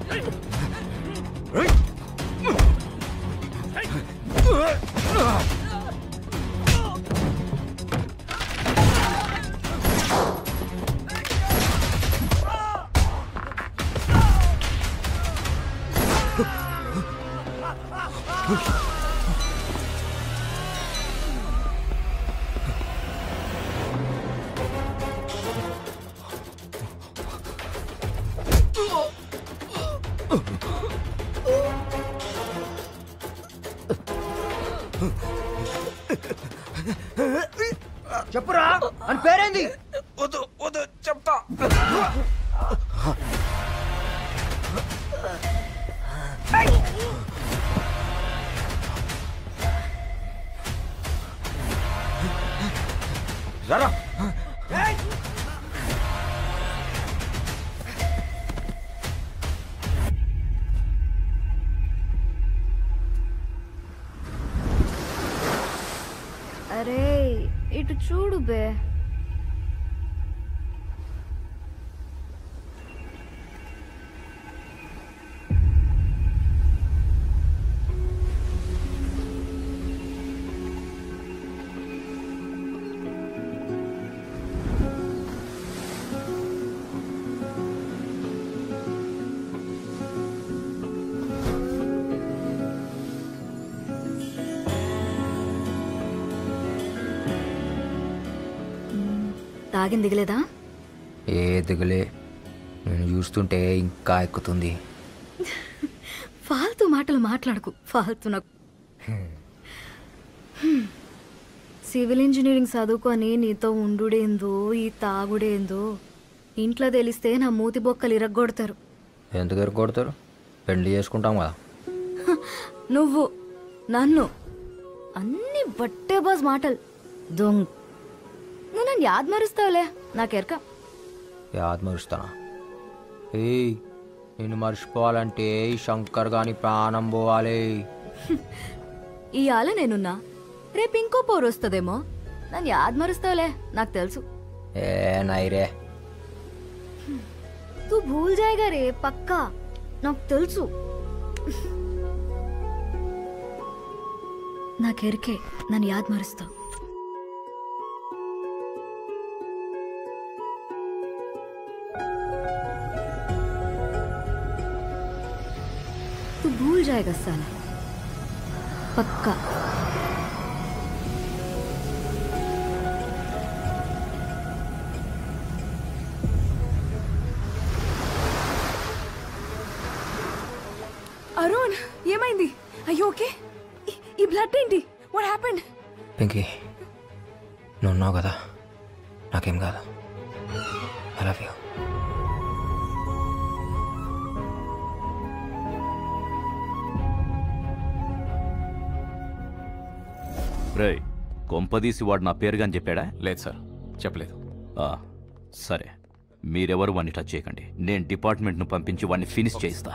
చెప్పురా అని పేరేంది వద్దు వద్దు చెప్తా రారా అరే ఇటు చూడు బే తాగింది దిగలేదా ఏ దిగులే నేను చూస్తుంటే ఇంకా ఎక్కుతుంది ఫాల్తూ మాటలు మాట్లాడకు ఫాల్తూ నాకు హ్మ్. సివిల్ ఇంజనీరింగ్ చదువుకొని నీతో ఉండుడేందో ఈ తాగుడేందో ఇంట్లో తెలిస్తే నా మూతి బొక్కలు ఇరగ్గొడతారు ఎందుకు ఎరుకొడతారు పెళ్లి చేసుకుంటాం కదా నువ్వు నన్ను అన్ని బట్టే బాజ్ మాటలు దొంగ నువ్వు నన్ను యాద్ మరుస్తావులే నాకెరక యాద్ మరుస్తానా ఏయ్ నేను మర్చిపోవాలంటే ఈ శంకర్ గాని ప్రాణం పోవాలి ఇవాళ నేనున్నా రేపు ఇంకో పోరు వస్తుందేమో నన్ను యాద్ మరుస్తావులే నాకు తెలుసు ఏ నైరే తూ భూల్ జాయిగా రే పక్కా నాకు తెలుసు నాకెరికే నన్ను యాద్ మరుస్తావు तू भूल जाएगा साला पक्का అరుణ్ ఏమైంది అయ్యో ఓకే ఈ బ్లడ్ ఏంటి వాట్ హ్యాపెండ్ పింకీ నువ్వు ఉన్నావు కదా నాకేం కాదు ఐ లవ్ యూ రేయ్ కొంపదీసి వాడు నా పేరుగా అని చెప్పాడా లేదు సార్ చెప్పలేదు ఆ, సరే మీరెవరు వాడిని టచ్ చేయకండి నేను డిపార్ట్మెంట్ను పంపించి వాడిని ఫినిష్ చేయిస్తా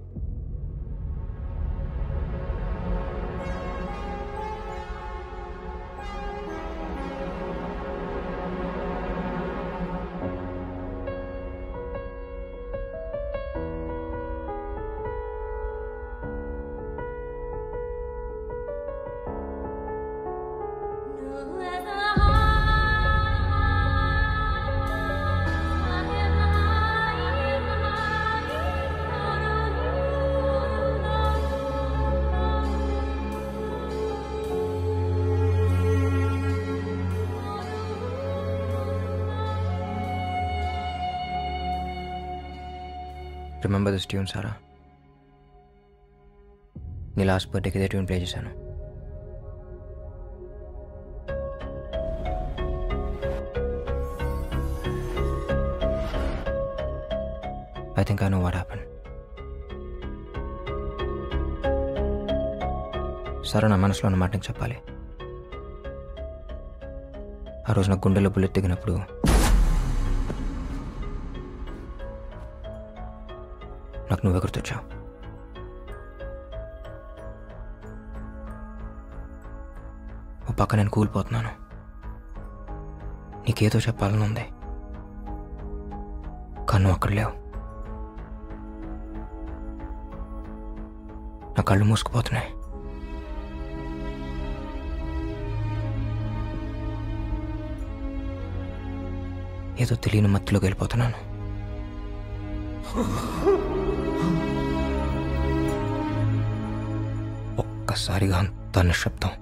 రిమెంబర్ దిస్ ట్యూన్ సారా నీ లాస్ట్ బర్త్డేకి ఇదే ట్యూన్ ప్లే చేశాను I think I know what happen సరే నా మనసులో ఉన్న మాట నీకు చెప్పాలి ఆ రోజు నా గుండెలో బుల్లెట్ దిగినప్పుడు నాకు నువ్వే గుర్తొచ్చావు ఓ పక్క నేను కూలిపోతున్నాను నీకేదో చెప్పాలని ఉంది కానీ నువ్వు అక్కడ లేవు నా కళ్ళు మూసుకుపోతున్నాయి ఏదో తెలియని మత్తులోకి వెళ్ళిపోతున్నాను ఒక్కసారిగా అంత నిశ్శబ్దం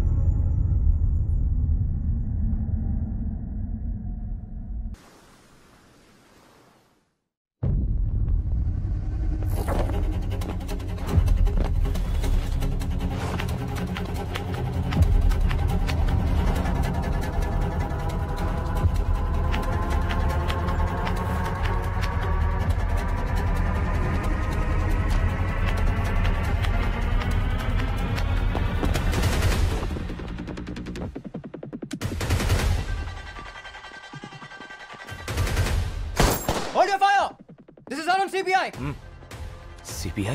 Hold your fire! This is Arun CBI! CBI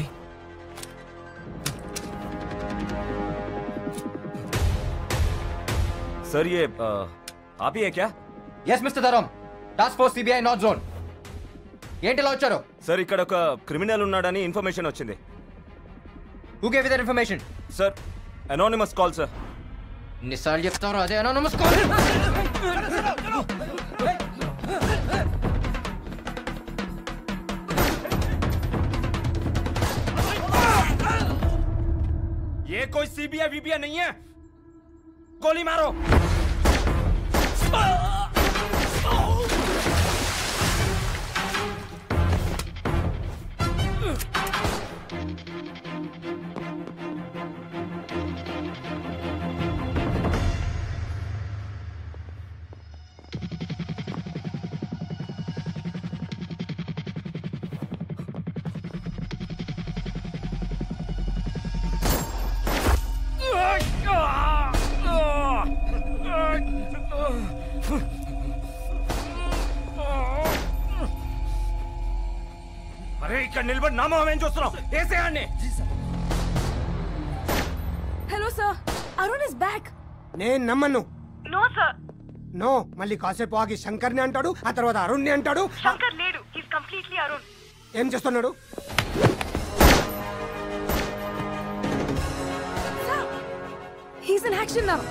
sir ये आ, आप ही है क्या yes mister Dharam task force CBI north zone ఏంటి ఇలా వచ్చారు సార్ ఇక్కడ ఒక క్రిమినల్ ఉన్నాడని ఇన్ఫర్మేషన్ వచ్చింది who gave that information sir anonymous call sir ఎన్నిసార్లు చెప్తారు అదే అనోనమస్ కాల్ ये कोई सीबीआई वीबीआई नहीं है गोली मारो అరే ఇక్కడ నిలబడి నామం ఏం చూస్తున్నావు వేసేయండి hello sir Arun is back నేను నమ్మను నో సార్ నో మళ్ళీ కాసేపు ఆగి శంకర్ని అంటాడు ఆ తర్వాత అరుణ్ని అంటాడు శంకర్ లేడు ఈస్ కంప్లీట్లీ అరుణ్ ఏం చేస్తున్నాడు he's in action now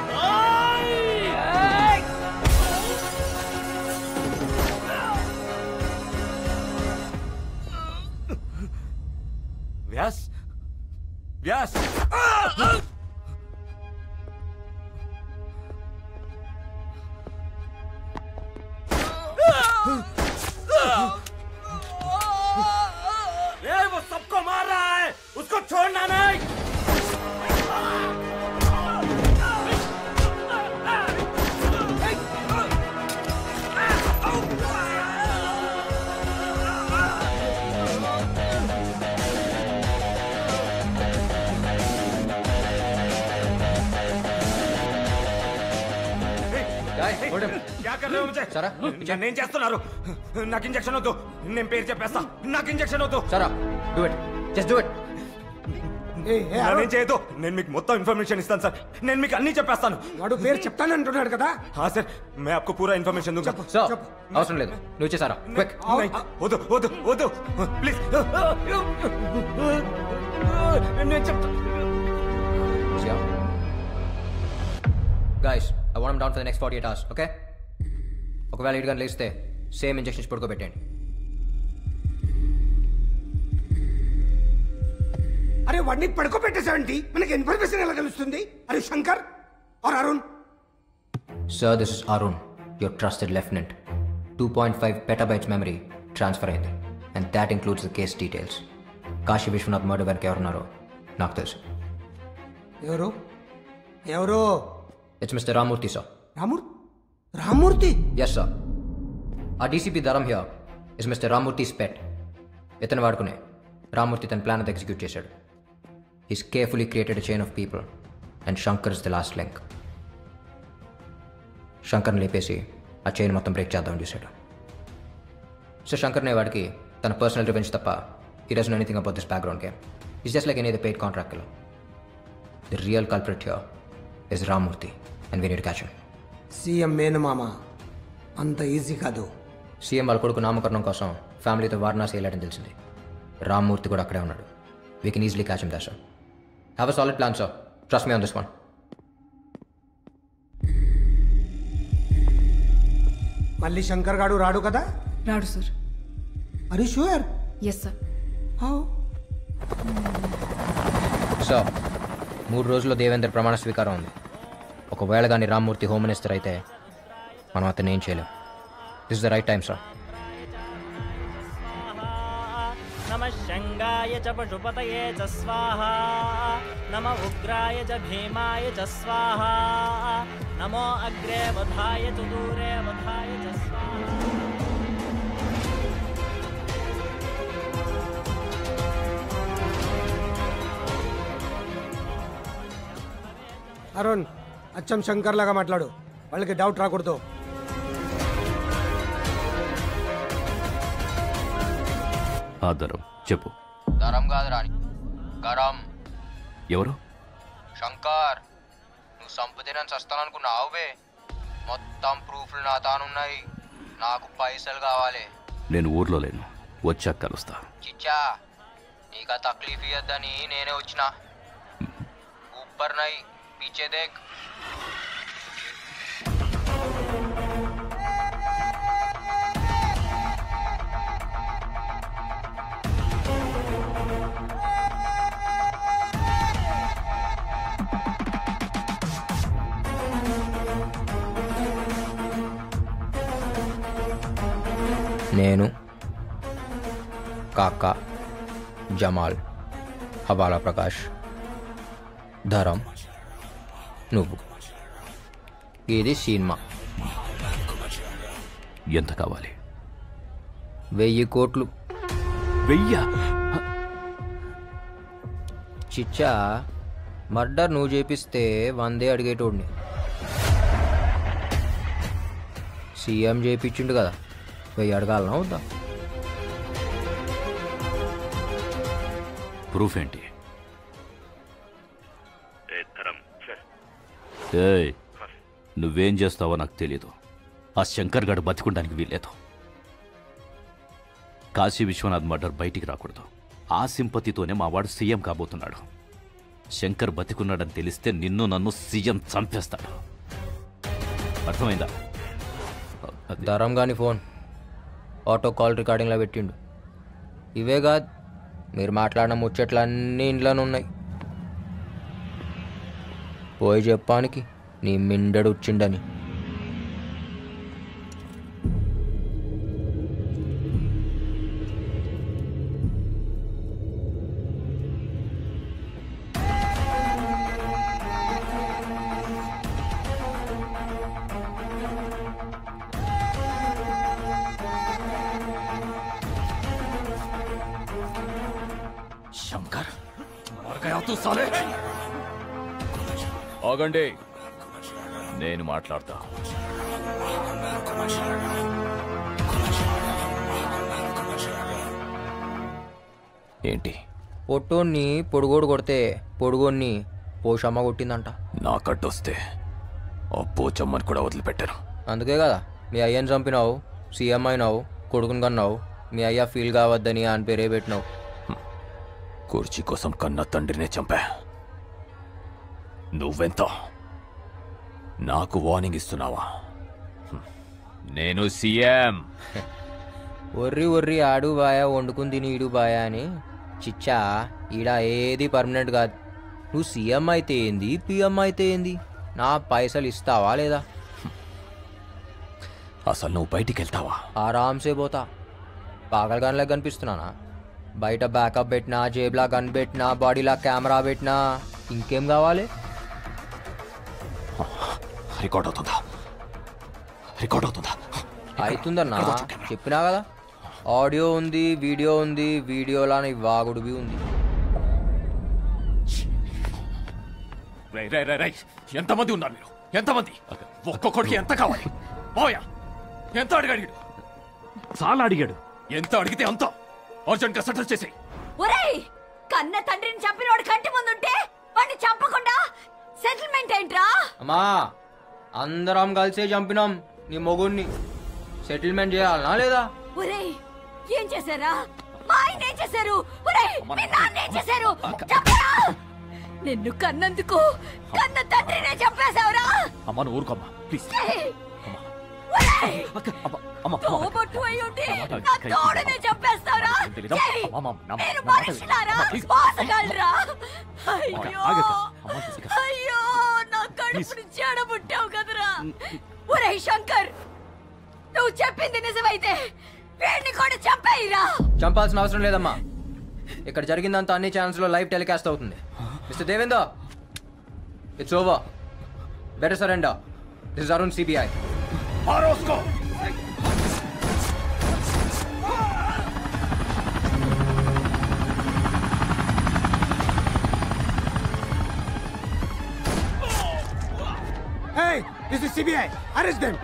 Vyas Vyas ए, वो सबको मार रहा है उसको छोड़ना नहीं क्या कर रहे हो मुझे సరా నేను చేస్తున్నారు నాకు ఇంజక్షన్ వద్దు నేను పేరు చెప్పేస్తా నాకు ఇంజక్షన్ వద్దు Sara do it just do it నేను చేయదు నేను మీకు మొత్తం ఇన్ఫర్మేషన్ ఇస్తాను సార్ నేను మీకు అన్ని చెప్పేస్తాను వాడు పేరు చెప్తానంటున్నాడు కదా हाँ सर मैं आपको पूरा इन्फॉर्मेशन दूंगा సో అవసరం లేదు నువ్వు ఇచ్చేసారా క్విక్ नहीं వద్దు వద్దు వద్దు ప్లీజ్ నేను చెప్తా guys I want down for the next forty eight hours okay ఒకవేళ ఇటు గంటలు ఇస్తే సేమ్ ఇంజెక్షన్స్ పడుకోబెట్టండి అరే వాడిని పడుకోబెట్టేసావంటి మనకి ఇన్ఫర్మేషన్ ఎలా తెలుస్తుంది అరే Shankar or Arun sir this is Arun your trusted lieutenant two point five petabytes memory transfer అయింది and that's includes the case details Kashi Vishwanath murder వెనక ఎవరున్నారో నాకు తెలుసు ఎవరు ఎవరు it's mister Ramurthy sir Ramur Ramurthy yes sir ఆ DCP Dharam here is mister Ramurthy pet ఇతను వాడుకునే రామూర్తి తన ప్లాన్ అంతా ఎగ్జిక్యూట్ చేశాడు he's carefully created chain of people and Shankar is the last link శంకర్ని లేపేసి ఆ చైన్ మొత్తం బ్రేక్ చేద్దామని చూశాడు సో శంకర్ అనే వాడికి తన పర్సనల్ రివెంజ్ తప్ప ఈ doesn't anything about this background game is just like any the paid contract the real culprit here is Rammurthy and we need catch CM మేనమామ అంత ఈజీ కాదు సీఎం వాళ్ళ కొడుకు నామకరణం కోసం ఫ్యామిలీతో వారణాసి వెళ్ళాడని తెలిసింది రామ్మూర్తి కూడా అక్కడే ఉన్నాడు we can easily catch the sir have a solid plan sir trust me on this one మళ్ళీ శంకర్ గాడు రాడు కదా రాడు సార్ అరే షూర్ ఎస్ సార్ సో మూడు రోజుల్లో దేవేందర్ ప్రమాణ స్వీకారం ఉంది ఒకవేళ కానీ రామ్మూర్తి హోమ్ మినిస్టర్ అయితే మనం అతన్ని ఏం చేయలేం this the right time sir नमः शङ्गाय च पशुपतये च स्वाहा नम उग्राय च भीमाय च स्वाहा नमो अग्रे वधाय च दूरे वधाय च स्वाहा అరుణ్ అచ్చం శంకర్ లాగా మాట్లాడు వాళ్ళకి డౌట్ రాకూడదు ఆధారం చెప్పు దరం కాదు రాని గరం ఎవరు శంకర్ నువ్వు సంపదే నన్ను చస్తాననుకున్నావు బే మొత్తం ప్రూఫ్లు నా తానున్నాయి నాకు పైసలు కావాలి నేను ఊర్లో లేను వచ్చాక కలుస్తా చిచ్చా నీకు ఆ తక్లీఫ్ ఇయ్యద్దని నేనే వచ్చిన ఊపర్ నై పీచే దేక్ నేను కాకా జమాల్ హవాలా ప్రకాష్ ధరం నువ్వు ఇది సినిమా ఎంత కావాలి వెయ్యి కోట్లు వెయ్యా చిచ్చా మర్డర్ నువ్వు చేపిస్తే వందే అడిగేటోడిని సీఎం చేపించిండు కదా వెయ్యి అడగాలనా వద్దా ప్రూఫ్ ఏంటి ఏయ్ నువ్వేం చేస్తావో నాకు తెలియదు ఆ శంకర్ గడు బతికుండానికి వీల్లేదు కాశీ విశ్వనాథ్ మర్డర్ బయటికి రాకూడదు ఆ సింపతితోనే మా వాడు సీఎం కాబోతున్నాడు శంకర్ బతికున్నాడని తెలిస్తే నిన్ను నన్ను సీఎం చంపేస్తాడు అర్థమైందా ధరం గాని ఫోన్ ఆటో కాల్ రికార్డింగ్లో పెట్టిండు ఇవే కాదు మీరు మాట్లాడిన ముచ్చట్లు అన్నీ ఇంట్లోనే ఉన్నాయి పోయి చెప్పానికి నీ మిండడు వచ్చిండని శంకర్ మర్ గయా తూ సాలే ఆగండి నేను మాట్లాడతా ఏంటి పొట్టోన్ని పొడుగోడు కొడితే పొడుగోన్ని పోషమ్మ కొట్టిందంట నా కట్టొస్తే ఆ పోచమ్మని కూడా వదిలిపెట్టాను అందుకే కదా మీ అయ్యని చంపినావు సీఎం అయినావు కొడుకుని కన్నావు మీ అయ్య ఫీల్ కావద్దని అని పేరే పెట్టినావు కుర్చీ కోసం కన్న తండ్రినే చంపా నువ్వెంత నాకు వార్నింగ్ ఇస్తున్నావా హ్మ్. నేను సీఎం ఒర్రి ఒర్రి ఆడు బాయా వండుకుని తిని ఈడు బాయా అని చిచ్చా ఈడ ఏది పర్మనెంట్ కాదు నువ్వు సీఎం అయితే ఏంది పిఎం అయితే ఏంది నా పైసలు ఇస్తావా లేదా అసలు నువ్వు బయటికి వెళ్తావా ఆరామ్సే పోతా పాగలగానిలా కనిపిస్తున్నానా బయట బ్యాకప్ పెట్టినా జేబులా గన్ పెట్టినా బాడీలా కెమెరా పెట్టినా ఇంకేం కావాలి రికార్డ్ అవుతుందా రికార్డ్ అవుతుందా అవుతుందన్నా చెప్పినా కదా ఆడియో ఉంది వీడియో ఉంది వీడియోలా నీ వాగుడువి ఉంది రై రై రై రై ఎంతమంది ఉన్నారు మీరు ఎంతమంది ఒక్కొక్కడికి ఎంత కావాలి పోయా ఎంత అడిగాడు వీడు? చాలా అడిగాడు ఎంత అడిగితే అంత అర్జెంట్ గా సెటిల్ చేసేయ్ ఒరేయ్ కన్న తండ్రిని చంపినోడు కంటి ముందుంటే వాడిని చంపకుండా సెటిల్మెంట్ ఏంట్రా అమ్మా అందరం కలిసే చంపినాం నీ మొగుడిని సెటిల్మెంట్ చేయాలనా లేదా ఒరేయ్ ఏం చేశారా మా ఆయన ఏం చేశారు ఒరేయ్ మీ నాన్న ఏం చేశారు చెప్పరా నిన్ను కన్నందుకు కన్న తండ్రినే చంపేశావురా అమ్మ నువ్వు ఊరుకోమ్మా ప్లీజ్ ఏయ్! ఒరేయ్! అమ్మ తోబొట్టు అయి ఉండి నా తోడునే చంపేస్తావురా తెలీదా? ఏయ్! అమ్మ, అమ్మ, నా- మీరు నా మాట విను. మనుషులారా అమ్మ, please. మోసగలరా అయ్యో ఆగక్క. అమ్మ, తీసుకు. అయ్యో నా కడుపుని చెడబుట్టావు కదరా ఒరేయ్ శంకర్ నువ్వు చెప్పింది నిజమైతే వీడిని కూడా చంపేయిరా చంపాల్సిన అవసరం లేదమ్మా ఇక్కడ జరిగిందంతా అన్ని ఛానల్స్ లో లైవ్ టెలికాస్ట్ అవుతుంది mister Devender it's over better surrender this Arun CBI Hey, this is CBI. Arrest them.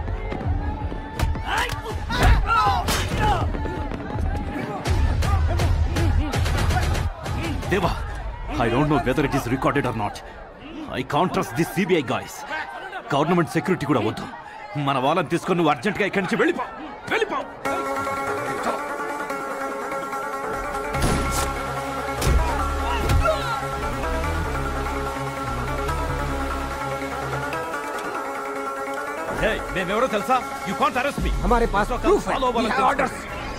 Deva I don't know whether it is recorded or not I can't trust this CBI guys government security కూడా వద్దు మన వాళ్ళని తీసుకొని నువ్వు అర్జెంట్గా ఇక్కడి నుంచి వెళ్ళిపో వెళ్ళిపో Hey, మేమెవరో తెలుసా యు కాంట్ అరెస్ట్ మీ हमारे पास proof है. Follow We వాళ్ళని have orders.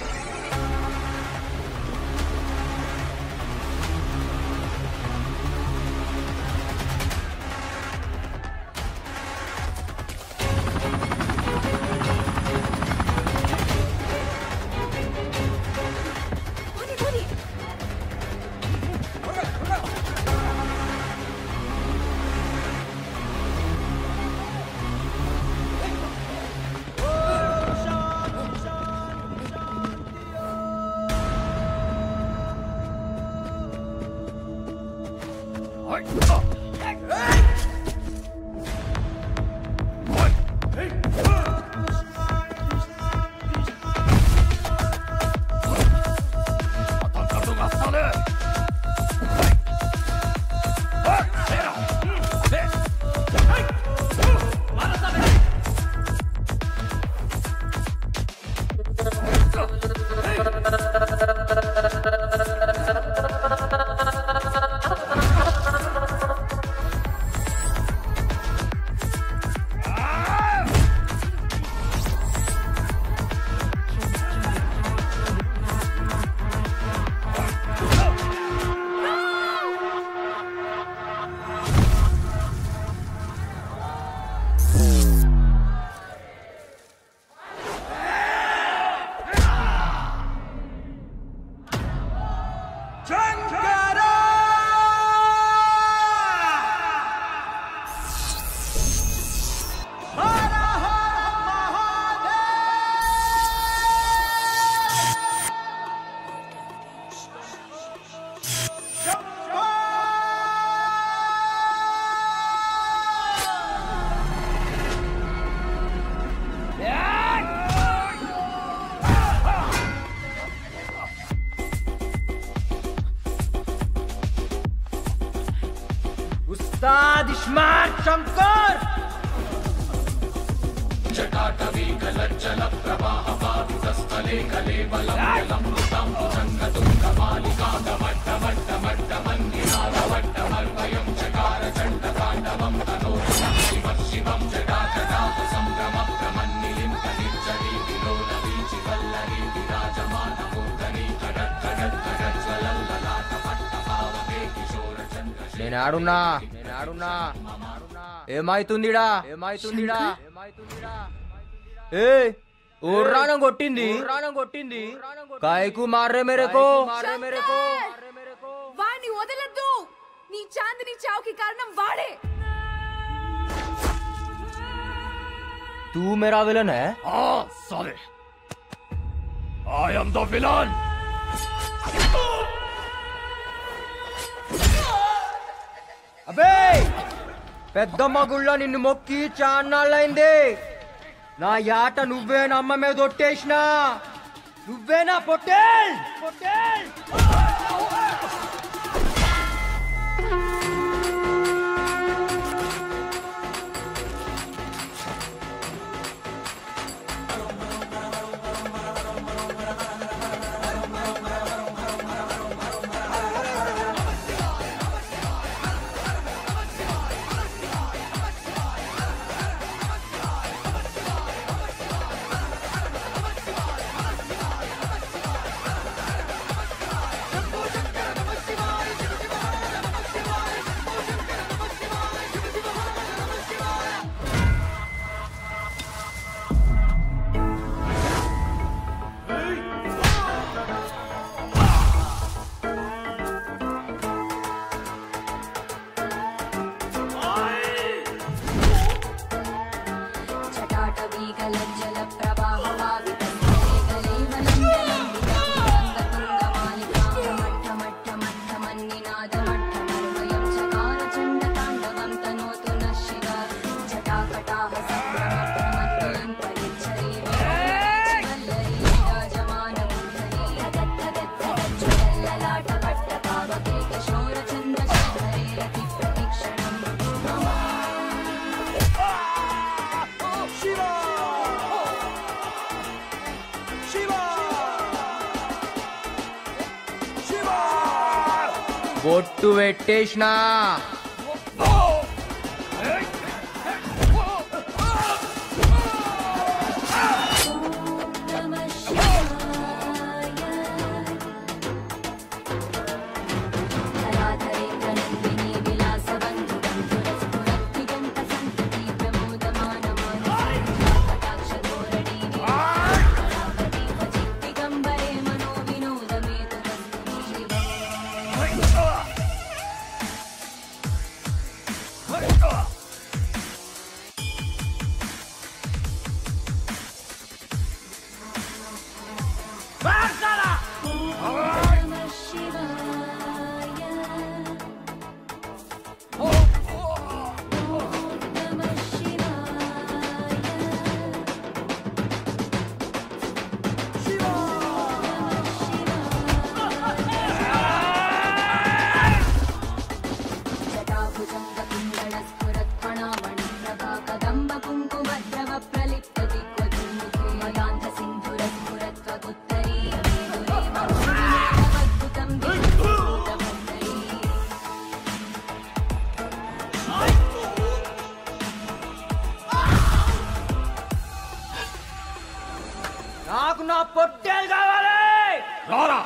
ఉస్తాద్ ఇస్మార్ట్ శంకర్ జటాటవీకలజ్జల ప్రవాహ పావితస్థలే కలేవలం జలంబుతాంబుజంగతుంగమాలికాగమట్టమట్టమట్టమన్నినాదవట్టమర్వయం చకార చండ తాండవం తనోజ శివ శివం జటాజటాహ సంభ్రమ ప్రమన్నిలింప నిర్జరీ విలోల వీచి వల్లరీ విరాజమాన మూర్ధని కడత్ కడత్ కడత్ జ్వలల్లలాట పట్టభావే కిశోర చంద్ర నేను ఆడున్నా నేను ఆడున్నా ఏమైతుందిడా ఏమైతుందిడా ఏ ఊర్రానం కొట్టింది ఊర్రానం కొట్టింది కాయకు మారే మేరకు మారే మేరకు వాడిని వదలద్దు నీ చాందిని చావుకి కారణం వాడే तू मेरा विलन है हाँ साले आई एम द विलन అబే పెద్దమ్మ గుళ్ళ నిన్ను మొక్కి చాన్నాళ్ళైంది నా యాట నువ్వే నా అమ్మ మీద ఒట్టేసినా నువ్వేనా పొట్టేల్ పొట్టేల్ బొట్టు పెట్టేసినా నాకు నా పొట్టేలు కావాలి రారా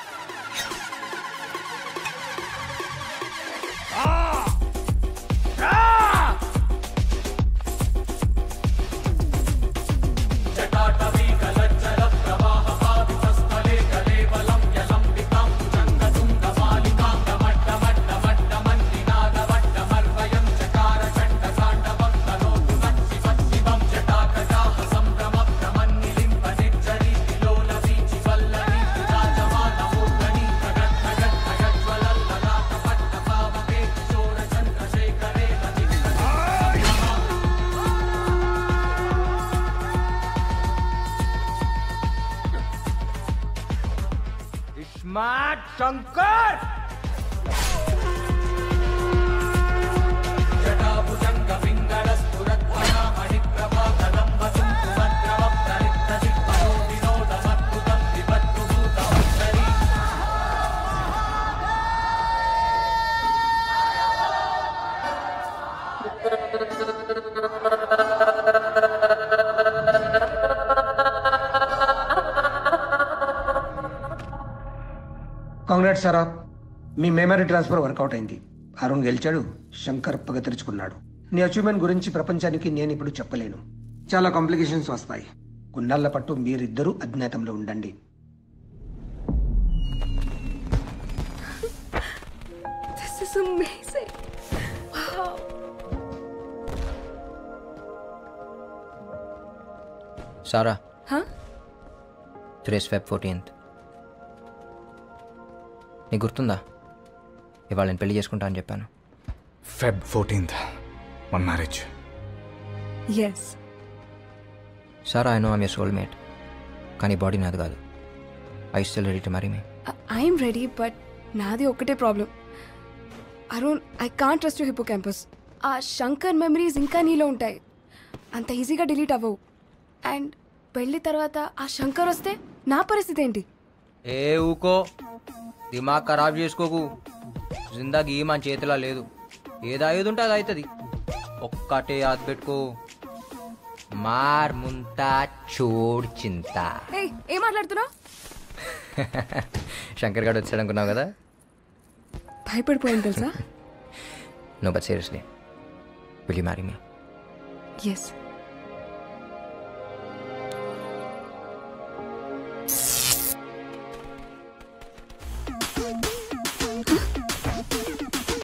స్మార్ట్ శంకర్ కాంగ్రాట్స్ సారా మీ మెమరీ ట్రాన్స్ఫర్ వర్కౌట్ అయింది అరుణ్ గెలిచాడు శంకర్ పగ తెరుచుకున్నాడు నీ అచీవ్మెంట్ గురించి ప్రపంచానికి నేను ఇప్పుడు చెప్పలేను చాలా కాంప్లికేషన్స్ వస్తాయి కొన్నాళ్ల పట్టు మీరిద్దరూ అజ్ఞాతంలో ఉండండి This is amazing. Wow. Sara Huh? Today's Feb fourteenth నీకు గుర్తుందా ఇవాళ నేను పెళ్లి చేసుకుంటా అని చెప్పాను ఫెబ్ ఫోర్టీన్త్ మన marriage Yes. Sara I know I'm your soulmate కానీ బాడీ నాది కాదు I still ready to marry me I'm ready but నాది ఒక్కటే problem Arun I can't trust you hippocampus ఆ శంకర్ మెమరీస్ ఇంకా నీలో ఉంటాయి అంత ఈజీగా డిలీట్ అవ్వవు అండ్ పెళ్లి తర్వాత ఆ శంకర్ వస్తే నా పరిస్థితి ఏంటి ఏ ఊకో దిమాగ్ ఖరాబ్ చేసుకోకు జిందగీ మన చేతిలో లేదు ఏది అయ్యేది ఉంటే అది అవుతుంది ఒక్కటే యాద్ పెట్టుకో మార్ ముంతా చోడ్ చింత ఏయ్ ఏం మాట్లాడుతున్నావు శంకర్ గడ్ వచ్చాడు అనుకున్నావు కదా భయపడిపోయింది తెలుసా no but seriously will you marry me yes